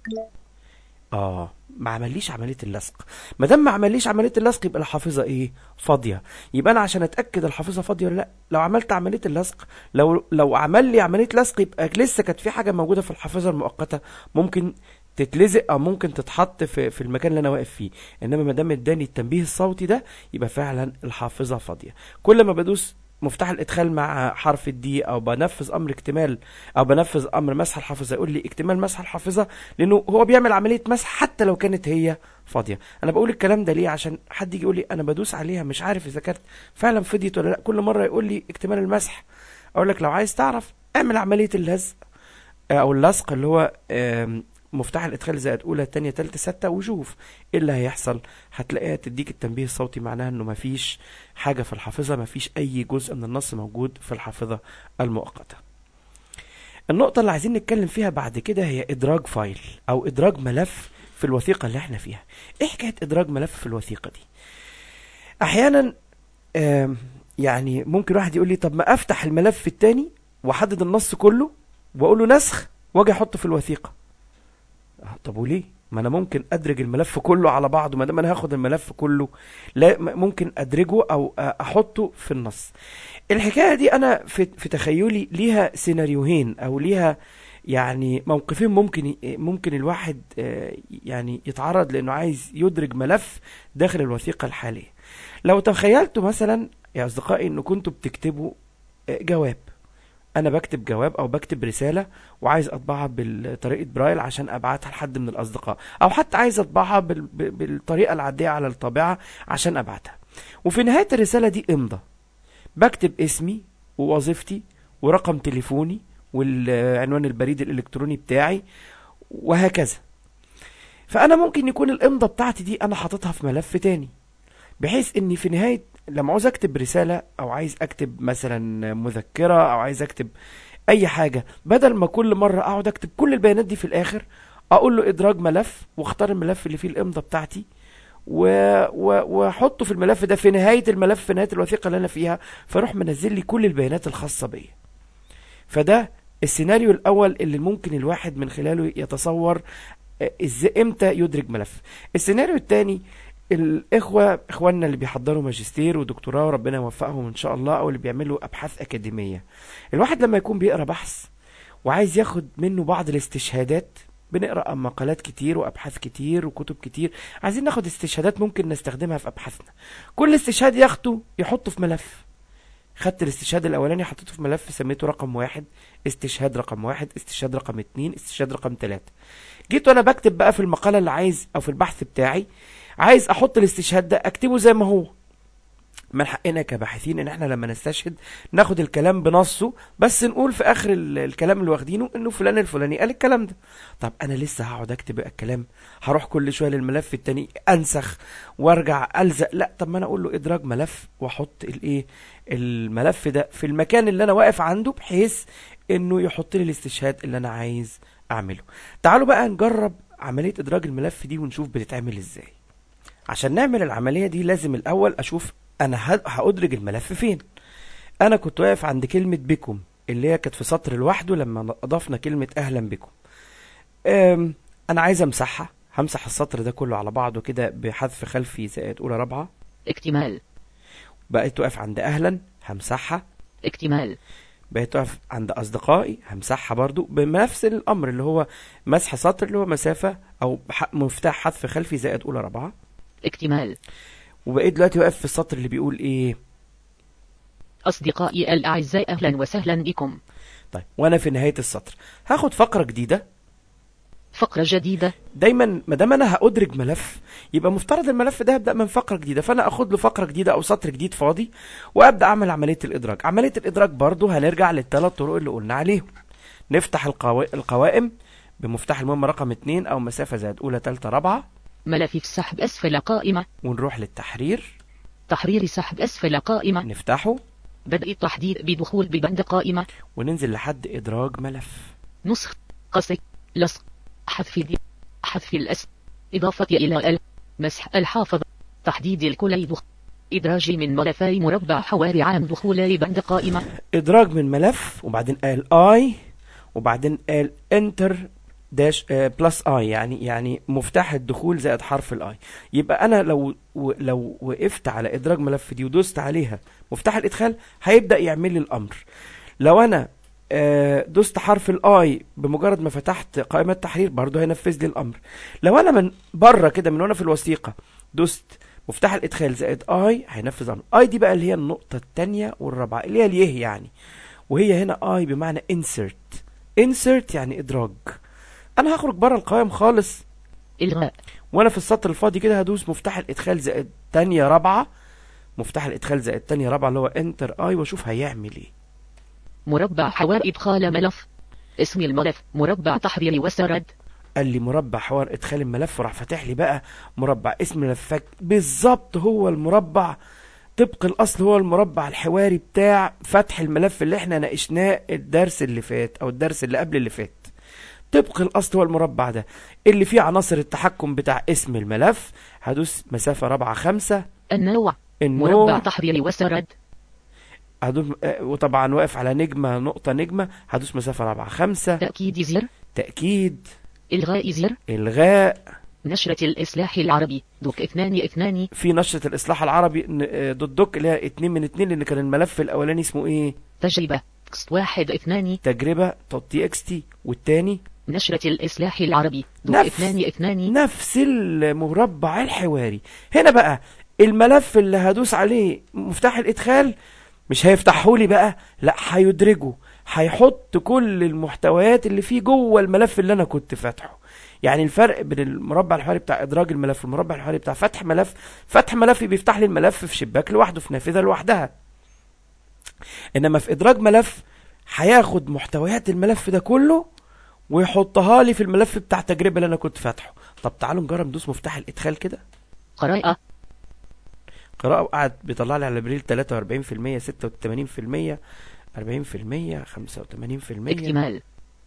اه ما عمليش عمليه اللصق ما دام ما عمليش عمليه اللصق يبقى الحافظه ايه فاضيه يبقى انا عشان اتاكد الحافظه فاضيه ولا لا لو عملت عمليه اللصق لو لو عمل لي عمليه لصق يبقى لسه كانت في حاجه موجوده في الحافظه المؤقته ممكن تتلزق او ممكن تتحط في في المكان اللي انا واقف فيه انما ما دام اداني التنبيه الصوتي ده يبقى فعلا الحافظه فاضيه كل ما بدوس مفتاح الادخال مع حرف الدي او بنفذ امر اكتمال او بنفذ امر مسح الحافظه يقول لي اكتمال مسح الحافظه لانه هو بيعمل عمليه مسح حتى لو كانت هي فاضيه انا بقول الكلام ده ليه عشان حد يجي يقول لي انا بدوس عليها مش عارف اذا كانت فعلا فضيت ولا لا كل مره يقول لي اكتمال المسح اقول لك لو عايز تعرف اعمل عمليه اللزق آه، او اللصق اللي هو آم، مفتاح الادخال زائد اولى تانية تالتة ستة وشوف ايه اللي هيحصل هتلاقيها تديك التنبيه الصوتي معناها انه مفيش حاجة في الحافظة مفيش اي جزء من النص موجود في الحافظة المؤقتة النقطة اللي عايزين نتكلم فيها بعد كده هي ادراج فايل او ادراج ملف في الوثيقة اللي احنا فيها ايه حكاية ادراج ملف في الوثيقة دي احيانا آم، يعني ممكن واحد يقول لي طب ما افتح الملف التاني واحدد النص كله واقول له نسخ واجي احطه في الوثيقه آه، طب وليه ما انا ممكن ادرج الملف كله على بعضه ما دام انا هاخد الملف كله لا م- ممكن ادرجه او آه، احطه في النص الحكايه دي انا في في تخيلي ليها سيناريوهين او ليها يعني موقفين ممكن ي- ممكن الواحد آه، يعني يتعرض لانه عايز يدرج ملف داخل الوثيقه الحاليه لو تخيلتوا مثلا يا اصدقائي ان كنتوا بتكتبوا آه، جواب انا بكتب جواب او بكتب رساله وعايز اطبعها بطريقه برايل عشان ابعتها لحد من الاصدقاء او حتى عايز اطبعها بال- ب- بالطريقه العاديه على الطابعه عشان ابعتها وفي نهايه الرساله دي امضى بكتب اسمي ووظيفتي ورقم تليفوني والعنوان البريد الالكتروني بتاعي وهكذا فانا ممكن يكون الامضه بتاعتي دي انا حاططها في ملف تاني بحيث اني في نهايه لما عاوز اكتب رساله او عايز اكتب مثلا مذكره او عايز اكتب اي حاجه بدل ما كل مره اقعد اكتب كل البيانات دي في الاخر اقول له ادراج ملف واختار الملف اللي فيه الامضه بتاعتي و... و... واحطه في الملف ده في نهايه الملف في نهايه الوثيقه اللي انا فيها فاروح منزل لي كل البيانات الخاصه بيا فده السيناريو الاول اللي ممكن الواحد من خلاله يتصور آه، ازاي امتى يدرج ملف السيناريو الثاني الاخوه اخواننا اللي بيحضروا ماجستير ودكتوراه وربنا يوفقهم ان شاء الله او اللي بيعملوا ابحاث اكاديميه الواحد لما يكون بيقرا بحث وعايز ياخد منه بعض الاستشهادات بنقرا مقالات كتير وابحاث كتير وكتب كتير عايزين ناخد استشهادات ممكن نستخدمها في ابحاثنا كل استشهاد ياخده يحطه في ملف خدت الاستشهاد الاولاني حطيته في ملف سميته رقم واحد استشهاد رقم واحد استشهاد رقم اتنين استشهاد رقم تلاتة جيت وانا بكتب بقى في المقالة اللي عايز او في البحث بتاعي عايز احط الاستشهاد ده اكتبه زي ما هو من حقنا كباحثين ان احنا لما نستشهد ناخد الكلام بنصه بس نقول في اخر ال- الكلام اللي واخدينه انه فلان الفلاني قال الكلام ده طب انا لسه هقعد اكتب بقى الكلام هروح كل شويه للملف التاني انسخ وارجع الزق لا طب ما انا اقول له ادراج ملف واحط الايه الملف ده في المكان اللي انا واقف عنده بحيث انه يحط لي الاستشهاد اللي انا عايز اعمله تعالوا بقى نجرب عمليه ادراج الملف دي ونشوف بتتعمل ازاي عشان نعمل العمليه دي لازم الاول اشوف انا ه- هادرج الملف فين انا كنت واقف عند كلمه بكم اللي هي كانت في سطر لوحده لما اضفنا كلمه اهلا بكم أم، انا عايز امسحها همسح السطر ده كله على بعضه كده بحذف خلفي زائد اولى رابعه اكتمال بقيت واقف عند اهلا همسحها اكتمال بقيت واقف عند اصدقائي همسحها برضو بنفس الامر اللي هو مسح سطر اللي هو مسافه او ح- مفتاح حذف خلفي زائد اولى رابعه اكتمال وبقيت دلوقتي واقف في السطر اللي بيقول ايه أصدقائي الأعزاء أهلا وسهلا بكم طيب وانا في نهايه السطر هاخد فقره جديده فقرة جديدة دايما ما دام انا هادرج ملف يبقى مفترض الملف ده يبدا من فقره جديده فانا اخد له فقره جديده او سطر جديد فاضي وابدا اعمل عمليه الادراج عمليه الادراج برضو هنرجع للثلاث طرق اللي قلنا عليهم نفتح القوا... القوائم بمفتاح المهمه رقم 2 او مسافه زائد اولى ثالثه رابعه ملف السحب أسفل قائمة ونروح للتحرير تحرير سحب أسفل قائمة نفتحه بدء التحديد بدخول ببند قائمة وننزل لحد ادراج ملف نسخ قصك لصق حذف دي حذف الأس إضافة إلى ال مسح الحافظ تحديد الكلي دخ إدراج من ملفي مربع حواري عام دخول بند قائمة ادراج من ملف وبعدين قال اي وبعدين قال انتر داش آه بلس اي يعني يعني مفتاح الدخول زائد حرف الاي يبقى انا لو و لو وقفت على ادراج ملف دي ودوست عليها مفتاح الادخال هيبدا يعمل لي الامر لو انا آه، دوست حرف الاي بمجرد ما فتحت قائمه تحرير برضه هينفذ لي الامر لو انا من بره كده من وانا في الوثيقه دوست مفتاح الادخال زائد اي هينفذ امر اي دي بقى اللي هي النقطه الثانيه والرابعه اللي هي اليه يعني وهي هنا اي بمعنى insert insert يعني ادراج انا هخرج بره القوائم خالص إلغاء وانا في السطر الفاضي كده هدوس مفتاح الادخال زائد تانية رابعة مفتاح الادخال زائد تانية رابعة اللي هو انتر اي واشوف هيعمل ايه مربع حواري إدخال ملف اسم الملف مربع تحرير وسرد قال لي مربع حوار ادخال الملف وراح فاتح لي بقى مربع اسم ملفك بالظبط هو المربع طبق الاصل هو المربع الحواري بتاع فتح الملف اللي احنا ناقشناه الدرس اللي فات او الدرس اللي قبل اللي فات طبق الاصل هو المربع ده اللي فيه عناصر التحكم بتاع اسم الملف هدوس مسافة رابعة خمسة النوع النوع مربع تحرير وسرد هدوس آه، وطبعا واقف على نجمة نقطة نجمة هدوس مسافة رابعة خمسة تأكيد زر تأكيد إلغاء زر إلغاء نشرة الإصلاح العربي دوك اثنان اثنان في نشرة الإصلاح العربي ن- آه، دوت دوك اللي هي اتنين من اتنين لأن كان الملف الأولاني اسمه إيه؟ تجربة تكست واحد اثنان تجربة دوت تي اكس تي والتاني نشرة الإصلاح العربي دوك نفس- اثنان اثنان نفس المربع الحواري هنا بقى الملف اللي هدوس عليه مفتاح الإدخال مش هيفتحه لي بقى لا هيدرجه هيحط كل المحتويات اللي فيه جوه الملف اللي انا كنت فاتحه يعني الفرق بين المربع الحواري بتاع ادراج الملف والمربع الحواري بتاع فتح ملف فتح ملف بيفتح لي الملف في شباك لوحده في نافذه لوحدها انما في ادراج ملف هياخد محتويات الملف ده كله ويحطها لي في الملف بتاع التجربه اللي انا كنت فاتحه طب تعالوا نجرب ندوس مفتاح الادخال كده قراءة قراءة وقعد بيطلع لي على ابريل 43% 86% 40% 85% اكتمال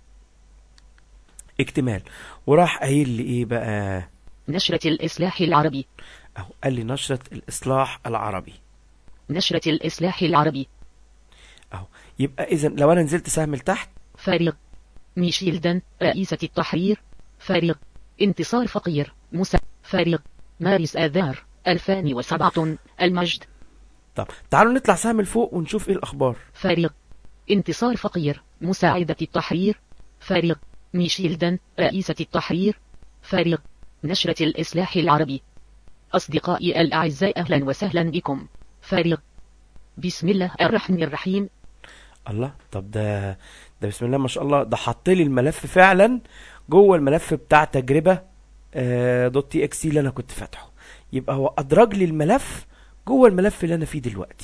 اكتمال وراح قايل لي ايه بقى نشرة الإصلاح العربي اهو قال لي نشرة الاصلاح العربي نشرة الإصلاح العربي اهو يبقى اذا لو انا نزلت سهم لتحت فارغ ميشيل دان رئيسة التحرير فارغ انتصار فقير موسى فارغ مارس آذار 2007 المجد طب تعالوا نطلع سهم لفوق ونشوف ايه الاخبار فارغ انتصار فقير مساعدة التحرير فارغ ميشيل دان رئيسة التحرير فارغ نشرة الإصلاح العربي أصدقائي الأعزاء أهلا وسهلا بكم فارغ بسم الله الرحمن الرحيم الله طب ده ده بسم الله ما شاء الله ده حط لي الملف فعلا جوه الملف بتاع تجربه آه، دوت تي اكس اللي انا كنت فاتحه يبقى هو ادرج لي الملف جوه الملف اللي انا فيه دلوقتي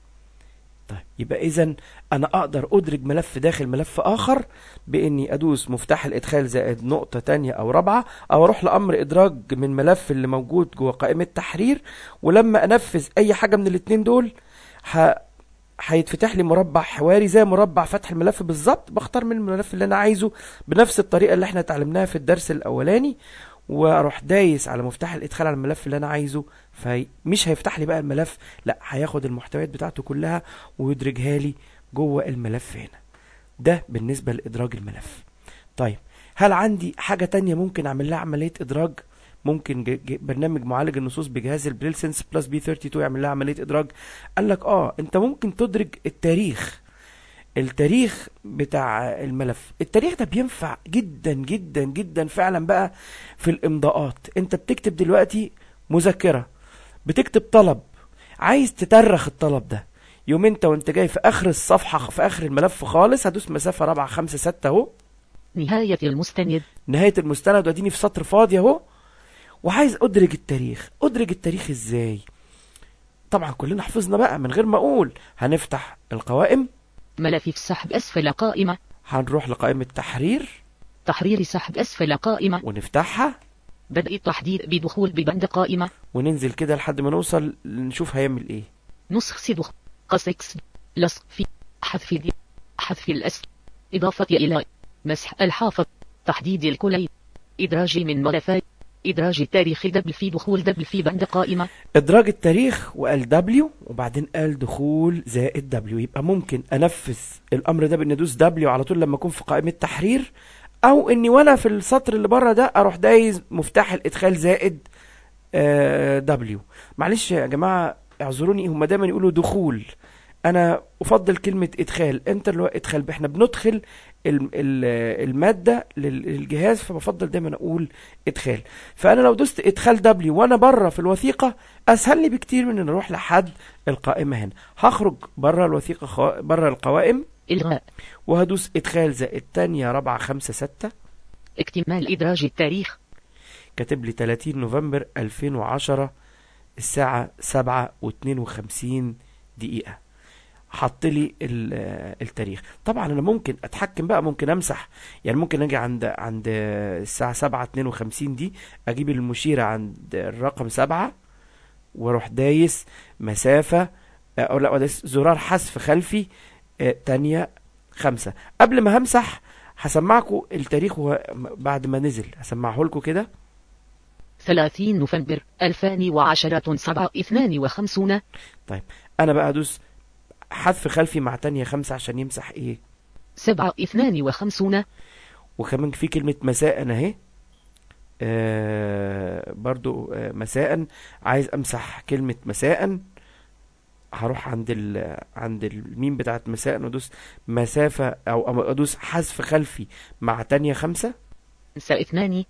طيب يبقى اذا انا اقدر ادرج ملف داخل ملف اخر باني ادوس مفتاح الادخال زائد نقطه تانية او رابعه او اروح لامر ادراج من ملف اللي موجود جوه قائمه تحرير ولما انفذ اي حاجه من الاتنين دول ه... هيتفتح لي مربع حواري زي مربع فتح الملف بالظبط بختار من الملف اللي انا عايزه بنفس الطريقه اللي احنا اتعلمناها في الدرس الاولاني واروح دايس على مفتاح الادخال على الملف اللي انا عايزه فمش هيفتح لي بقى الملف لا هياخد المحتويات بتاعته كلها ويدرجها لي جوه الملف هنا ده بالنسبه لادراج الملف طيب هل عندي حاجه تانية ممكن اعمل لها عمليه ادراج ممكن ج... ج... برنامج معالج النصوص بجهاز البريل سنس بلس بي 32 يعمل لها عمليه ادراج قال لك اه انت ممكن تدرج التاريخ التاريخ بتاع الملف التاريخ ده بينفع جدا جدا جدا فعلا بقى في الامضاءات انت بتكتب دلوقتي مذكرة بتكتب طلب عايز تترخ الطلب ده يوم انت وانت جاي في اخر الصفحة في اخر الملف خالص هدوس مسافة رابعة خمسة ستة اهو نهاية المستند نهاية المستند واديني في سطر فاضي اهو وعايز ادرج التاريخ ادرج التاريخ ازاي طبعا كلنا حفظنا بقى من غير ما اقول هنفتح القوائم ملف سحب أسفل قائمة هنروح لقائمة تحرير تحرير سحب أسفل قائمة ونفتحها بدء التحديد بدخول ببند قائمة وننزل كده لحد ما نوصل نشوف هيعمل ايه نسخ صدخ قص اكس لصق في حذف دي حذف الأس إضافة إلى مسح الحافظ تحديد الكلي إدراج من ملفات إدراج التاريخ دبل في دخول دبل في بند قائمة ادراج التاريخ وقال دبليو وبعدين قال دخول زائد دبليو يبقى ممكن انفذ الامر ده بان ادوس دبليو على طول لما اكون في قائمه تحرير او اني وانا في السطر اللي بره ده اروح دايز مفتاح الادخال زائد دبليو معلش يا جماعه اعذروني هم دايما يقولوا دخول انا افضل كلمه ادخال انت اللي هو ادخال احنا بندخل ال- ال- الماده لل- للجهاز فبفضل دايما اقول ادخال فانا لو دوست ادخال دبليو وانا بره في الوثيقه اسهل لي بكتير من ان اروح لحد القائمه هنا هخرج بره الوثيقه خوا... بره القوائم إلغاء وهدوس ادخال زائد تانية رابعة خمسة ستة اكتمال إدراج التاريخ كاتب لي 30 نوفمبر 2010 الساعة سبعة واتنين وخمسين دقيقة حط لي ال- آه، التاريخ طبعا انا ممكن اتحكم بقى ممكن امسح يعني ممكن اجي عند عند آه، الساعة سبعة اتنين وخمسين دي اجيب المشيرة عند الرقم سبعة واروح دايس مسافة آه، او لا دايس زرار حذف خلفي آه، تانية خمسة قبل ما همسح هسمعكم التاريخ وهو- بعد ما نزل هسمعه لكم كده 30 نوفمبر 2010 7 52 انا بقى ادوس حذف خلفي مع تانية خمسة عشان يمسح ايه 7 52 وكمان في كلمة مساء اهي آه برضو آه مساء عايز امسح كلمة مساء هروح عند ال عند الميم بتاعت مساء وادوس مسافة او أو ادوس حذف خلفي مع تانية خمسة مساء 2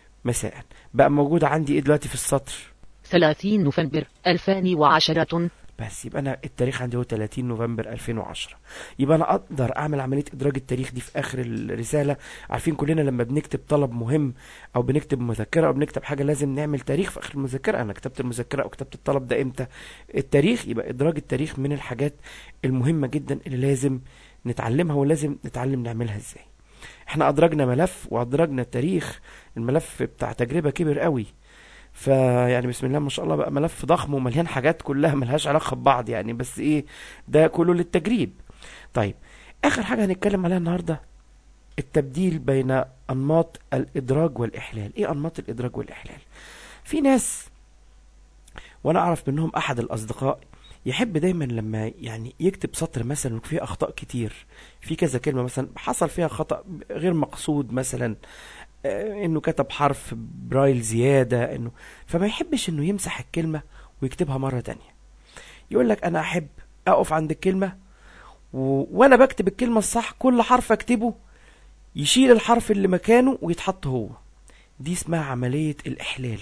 مساء بقى موجود عندي ايه دلوقتي في السطر 30 نوفمبر 2010 بس يبقى انا التاريخ عندي هو 30 نوفمبر 2010 يبقى انا اقدر اعمل عمليه ادراج التاريخ دي في اخر الرساله عارفين كلنا لما بنكتب طلب مهم او بنكتب مذكره او بنكتب حاجه لازم نعمل تاريخ في اخر المذكره انا كتبت المذكره او كتبت الطلب ده امتى التاريخ يبقى ادراج التاريخ من الحاجات المهمه جدا اللي لازم نتعلمها ولازم نتعلم نعملها ازاي احنا ادرجنا ملف وادرجنا التاريخ الملف بتاع تجربه كبر قوي فيعني بسم الله ما شاء الله بقى ملف ضخم ومليان حاجات كلها ملهاش علاقه ببعض يعني بس ايه ده كله للتجريب طيب اخر حاجه هنتكلم عليها النهارده التبديل بين انماط الادراج والاحلال ايه انماط الادراج والاحلال في ناس وانا اعرف منهم احد الاصدقاء يحب دايما لما يعني يكتب سطر مثلا وفيه اخطاء كتير في كذا كلمه مثلا حصل فيها خطا غير مقصود مثلا آه، انه كتب حرف برايل زياده انه فما يحبش انه يمسح الكلمه ويكتبها مره تانية يقول لك انا احب اقف عند الكلمه و... وانا بكتب الكلمه الصح كل حرف اكتبه يشيل الحرف اللي مكانه ويتحط هو دي اسمها عمليه الاحلال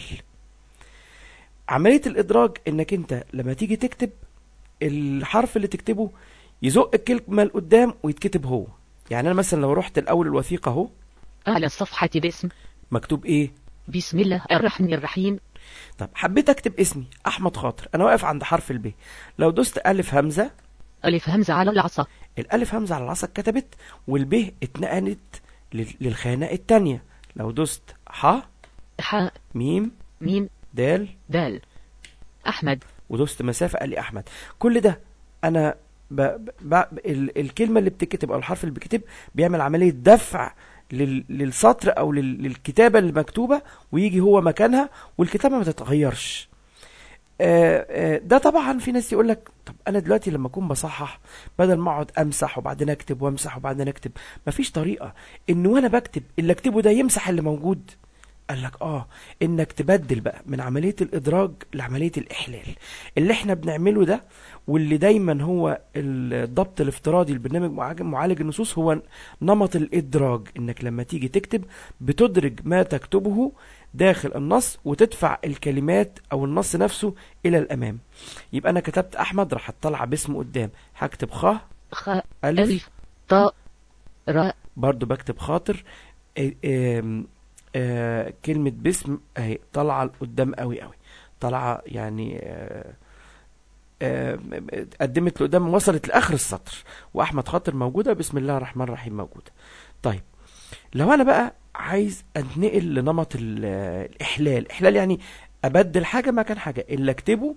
عمليه الادراج انك انت لما تيجي تكتب الحرف اللي تكتبه يزق الكلمه لقدام ويتكتب هو يعني انا مثلا لو رحت الاول الوثيقه اهو أعلى الصفحة باسم مكتوب ايه بسم الله الرحمن الرحيم طب حبيت اكتب اسمي احمد خاطر انا واقف عند حرف الب لو دوست الف همزه ألف همزة على العصا الالف همزه على العصا اتكتبت والب اتنقلت لل- للخانه التانية لو دوست ح حاء ميم ميم دال دال أحمد ودوست مسافه قال لي احمد كل ده انا ب... ب... ب... ال... الكلمه اللي بتكتب او الحرف اللي بيكتب بيعمل عمليه دفع لل... للسطر او لل... للكتابه اللي مكتوبه ويجي هو مكانها والكتابه ما تتغيرش آه، آه، ده طبعا في ناس يقول لك طب انا دلوقتي لما اكون بصحح بدل ما اقعد امسح وبعدين اكتب وامسح وبعدين اكتب مفيش طريقه ان وانا بكتب اللي اكتبه ده يمسح اللي موجود قال لك اه انك تبدل بقى من عمليه الادراج لعمليه الاحلال اللي احنا بنعمله ده واللي دايما هو الضبط الافتراضي لبرنامج معالج- معالج النصوص هو نمط الادراج انك لما تيجي تكتب بتدرج ما تكتبه داخل النص وتدفع الكلمات او النص نفسه الى الامام يبقى انا كتبت احمد راح اطلع باسمه قدام هكتب خ خاء الف ألف طاء راء برضو بكتب خاطر آه، آم، آه، كلمة باسم اهي طالعة لقدام قوي قوي طالعة يعني آه، آه، قدمت لقدام وصلت لآخر السطر وأحمد خاطر موجودة بسم الله الرحمن الرحيم موجودة طيب لو أنا بقى عايز أنتقل لنمط ال- الإحلال إحلال يعني أبدل حاجة مكان حاجة اللي أكتبه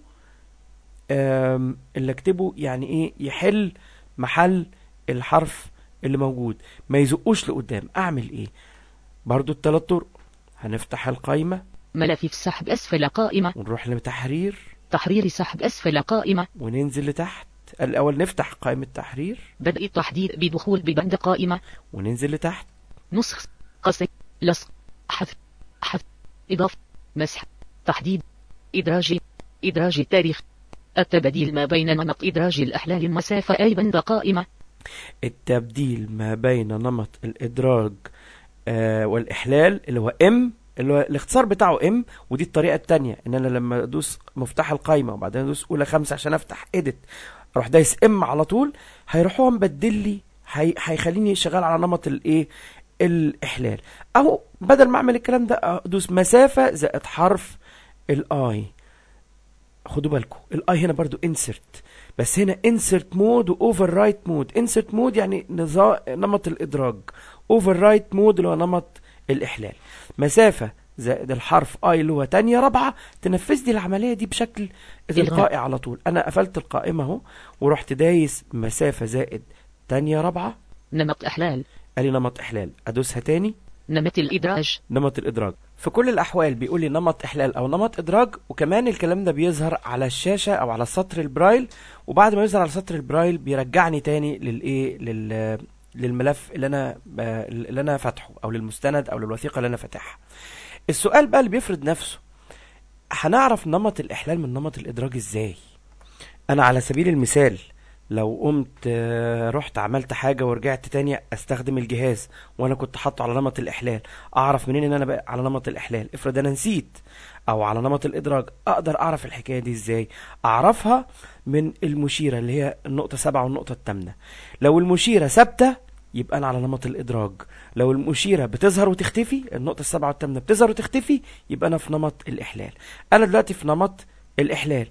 آم، اللي أكتبه يعني إيه يحل محل الحرف اللي موجود ما يزقوش لقدام اعمل ايه برضو الثلاث طرق هنفتح القايمة ملف سحب أسفل قائمة ونروح لتحرير تحرير سحب أسفل قائمة وننزل لتحت الاول نفتح قائمة تحرير بدء التحديد بدخول ببند قائمة وننزل لتحت نسخ قص لصق حذف حذف إضافة مسح تحديد إدراج إدراج التاريخ التبديل ما بين نمط إدراج الأحلال المسافة أي بند قائمة التبديل ما بين نمط الادراج آه والاحلال اللي هو ام اللي هو الاختصار بتاعه ام ودي الطريقة التانية ان انا لما ادوس مفتاح القايمة وبعدين ادوس اولى خمسة عشان افتح اديت اروح دايس ام على طول هيروح هو مبدل لي هي... هيخليني شغال على نمط الايه الاحلال او بدل ما اعمل الكلام ده ادوس مسافة زائد حرف الاي خدوا بالكم الاي هنا برضو انسرت بس هنا انسرت مود واوفر رايت مود انسرت مود يعني نظام نمط الادراج اوفر رايت مود اللي هو نمط الاحلال مسافه زائد الحرف اي اللي هو تانية رابعة تنفذ لي العملية دي بشكل تلقائي على طول انا قفلت القائمة اهو ورحت دايس مسافة زائد تانية رابعة نمط أحلال قال لي نمط احلال ادوسها تاني نمط الإدراج نمط الادراج في كل الاحوال بيقول لي نمط احلال او نمط ادراج وكمان الكلام ده بيظهر على الشاشه او على سطر البرايل وبعد ما يظهر على سطر البرايل بيرجعني تاني للايه لل للملف اللي انا ب- اللي انا فاتحه او للمستند او للوثيقه اللي انا فاتحها السؤال بقى اللي بيفرض نفسه هنعرف نمط الاحلال من نمط الادراج ازاي انا على سبيل المثال لو قمت آه، رحت عملت حاجة ورجعت تاني استخدم الجهاز وانا كنت حاطه على نمط الاحلال اعرف منين ان انا بقى على نمط الاحلال افرض انا نسيت او على نمط الادراج اقدر اعرف الحكاية دي ازاي اعرفها من المشيرة اللي هي النقطة سبعة والنقطة الثامنة لو المشيرة ثابتة يبقى انا على نمط الادراج لو المشيرة بتظهر وتختفي النقطة السبعة والثامنة بتظهر وتختفي يبقى انا في نمط الاحلال انا دلوقتي في نمط الاحلال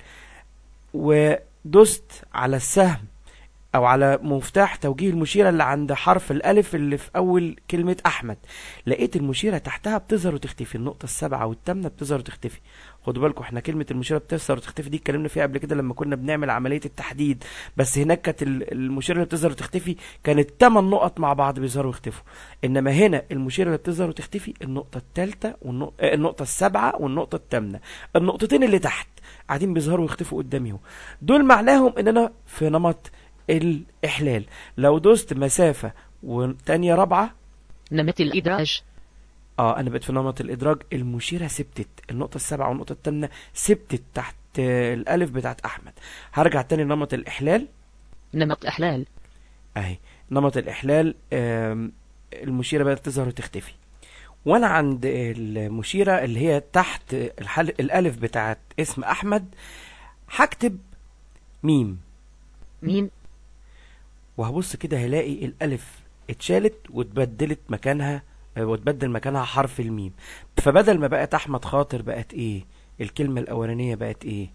ودست على السهم او على مفتاح توجيه المشيره اللي عند حرف الالف اللي في اول كلمه احمد لقيت المشيره تحتها بتظهر وتختفي النقطه السابعه والثامنه بتظهر وتختفي خدوا بالكم احنا كلمه المشيره بتظهر وتختفي دي اتكلمنا فيها قبل كده لما كنا بنعمل عمليه التحديد بس هناك كانت ال- المشيره اللي بتظهر وتختفي كانت 8 نقط مع بعض بيظهروا ويختفوا انما هنا المشيره اللي بتظهر وتختفي النقطه الثالثه والنقطه النقطه السابعه والنقطه الثامنه النقطتين اللي تحت قاعدين بيظهروا ويختفوا قدامي اهو دول معناهم ان انا في نمط الاحلال لو دوست مسافه وتانية رابعه نمط الإدراج اه انا بقيت في نمط الادراج المشيره ثبتت النقطه السابعه والنقطه الثامنه ثبتت تحت آه، الالف بتاعت احمد هرجع تاني لنمط الاحلال نمط إحلال اهي نمط الاحلال آم، المشيره بدات تظهر وتختفي وانا عند المشيره اللي هي تحت الحل الالف بتاعت اسم احمد هكتب ميم ميم وهبص كده هلاقي الالف اتشالت واتبدلت مكانها آه، واتبدل مكانها حرف الميم فبدل ما بقت احمد خاطر بقت ايه الكلمه الاولانيه بقت ايه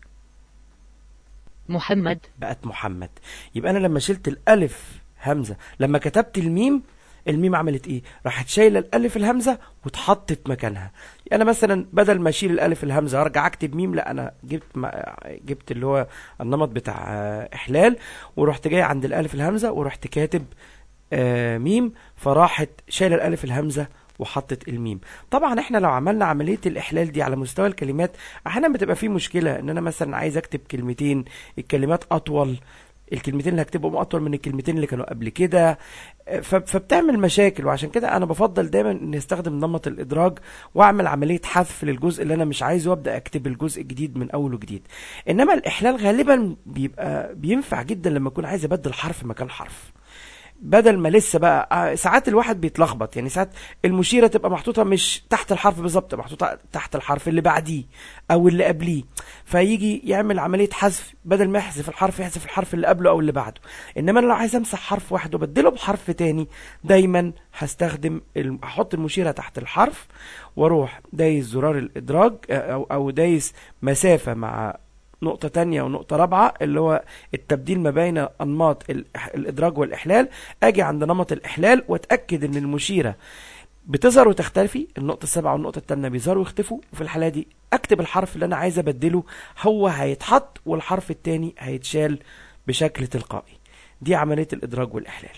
محمد بقت محمد يبقى انا لما شلت الالف همزه لما كتبت الميم الميم عملت ايه راحت شايله الالف الهمزه واتحطت مكانها انا مثلا بدل ما اشيل الالف الهمزه وارجع اكتب ميم لا انا جبت ما جبت اللي هو النمط بتاع آه، احلال ورحت جاي عند الالف الهمزه ورحت كاتب آه، ميم فراحت شايله الالف الهمزه وحطت الميم طبعا احنا لو عملنا عمليه الاحلال دي على مستوى الكلمات احيانا بتبقى في مشكله ان انا مثلا عايز اكتب كلمتين الكلمات اطول الكلمتين اللي هكتبهم اطول من الكلمتين اللي كانوا قبل كده ف- فبتعمل مشاكل وعشان كده انا بفضل دايما اني استخدم نمط الادراج واعمل عمليه حذف للجزء اللي انا مش عايزه وابدا اكتب الجزء الجديد من اول وجديد انما الاحلال غالبا بيبقى بينفع جدا لما اكون عايز ابدل حرف مكان حرف بدل ما لسه بقى آه، ساعات الواحد بيتلخبط يعني ساعات المشيره تبقى محطوطه مش تحت الحرف بالظبط محطوطه تحت الحرف اللي بعديه او اللي قبليه فيجي يعمل عمليه حذف بدل ما يحذف الحرف يحذف الحرف اللي قبله او اللي بعده انما انا لو عايز امسح حرف واحد وابدله بحرف تاني دايما هستخدم الم- هحط المشيره تحت الحرف واروح دايس زرار الادراج آه، او او دايس مسافه مع نقطة تانية ونقطة رابعة اللي هو التبديل ما بين أنماط الإح- الإدراج والإحلال أجي عند نمط الإحلال وأتأكد إن المشيرة بتظهر وتختفي النقطة السابعة والنقطة الثامنة بيظهروا ويختفوا وفي الحالة دي أكتب الحرف اللي أنا عايز أبدله هو هيتحط والحرف التاني هيتشال بشكل تلقائي دي عملية الإدراج والإحلال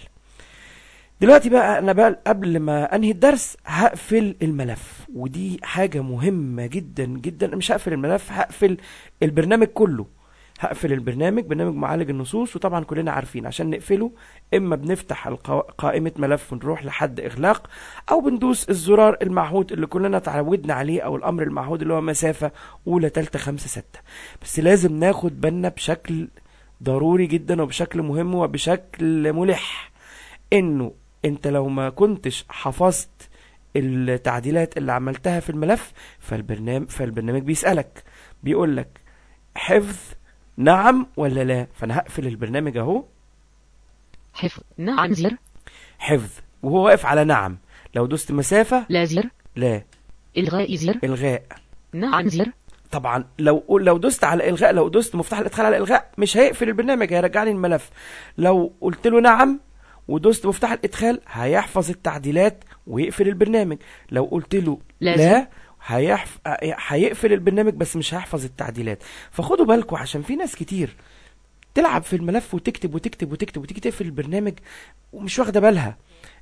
دلوقتي بقى انا بقى قبل ما انهي الدرس هقفل الملف ودي حاجة مهمة جدا جدا مش هقفل الملف هقفل البرنامج كله هقفل البرنامج برنامج معالج النصوص وطبعا كلنا عارفين عشان نقفله اما بنفتح القا- قائمة ملف ونروح لحد اغلاق او بندوس الزرار المعهود اللي كلنا تعودنا عليه او الامر المعهود اللي هو مسافة اولى تالتة خمسة ستة بس لازم ناخد بالنا بشكل ضروري جدا وبشكل مهم وبشكل ملح انه انت لو ما كنتش حفظت التعديلات اللي عملتها في الملف فالبرنامج فالبرنامج بيسألك بيقول لك حفظ نعم ولا لا فانا هقفل البرنامج اهو حفظ نعم زر حفظ وهو واقف على نعم لو دوست مسافة لا زر لا إلغاء زر الغاء نعم زر طبعا لو لو دوست على الغاء لو دوست مفتاح الادخال على الغاء مش هيقفل البرنامج هيرجع لي الملف لو قلت له نعم ودوست مفتاح الادخال هيحفظ التعديلات ويقفل البرنامج لو قلت له لازم. لا هيحف... هيقفل البرنامج بس مش هيحفظ التعديلات فخدوا بالكم عشان في ناس كتير تلعب في الملف وتكتب وتكتب وتكتب وتيجي تقفل البرنامج ومش واخده بالها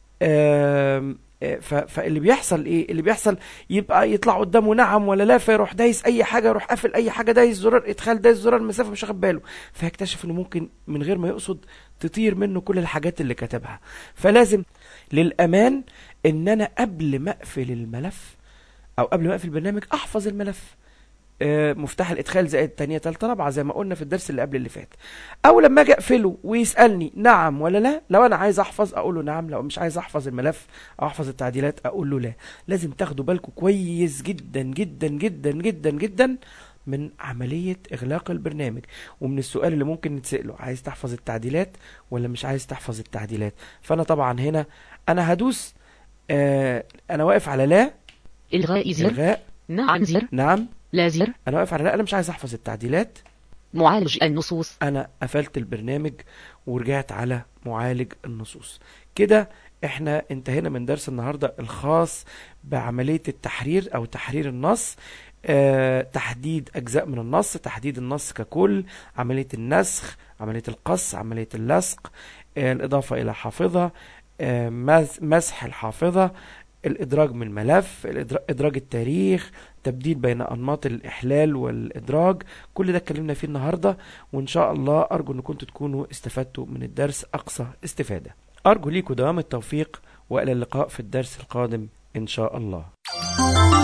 آم، آه، ف- فاللي بيحصل ايه اللي بيحصل يبقى يطلع قدامه نعم ولا لا فيروح دايس اي حاجه يروح قافل اي حاجه دايس زرار ادخال دايس زرار مسافه مش واخد باله فيكتشف انه ممكن من غير ما يقصد تطير منه كل الحاجات اللي كتبها فلازم للامان ان انا قبل ما اقفل الملف او قبل ما اقفل البرنامج احفظ الملف آه، مفتاح الادخال زائد تانية تالتة رابعة زي ما قلنا في الدرس اللي قبل اللي فات او لما اجي اقفله ويسالني نعم ولا لا لو انا عايز احفظ اقول له نعم لو مش عايز احفظ الملف او احفظ التعديلات اقول له لا لازم تاخدوا بالكم كويس جدا جدا جدا جدا جدا من عملية إغلاق البرنامج ومن السؤال اللي ممكن نتسأله عايز تحفظ التعديلات ولا مش عايز تحفظ التعديلات فأنا طبعا هنا أنا هدوس آه أنا واقف على لا إلغاء زر إلغاء نعم زر نعم لا زر أنا واقف على لا أنا مش عايز أحفظ التعديلات معالج النصوص انا قفلت البرنامج ورجعت على معالج النصوص كده احنا انتهينا من درس النهارده الخاص بعمليه التحرير او تحرير النص آه، تحديد اجزاء من النص تحديد النص ككل عمليه النسخ عمليه القص عمليه اللصق آه، الاضافه الى حافظه آه، مس- مسح الحافظه الادراج من الملف الإدرا- ادراج التاريخ تبديل بين انماط الاحلال والادراج كل ده اتكلمنا فيه النهارده وان شاء الله ارجو ان كنتوا تكونوا استفدتوا من الدرس اقصى استفاده ارجو ليكم دوام التوفيق والى اللقاء في الدرس القادم ان شاء الله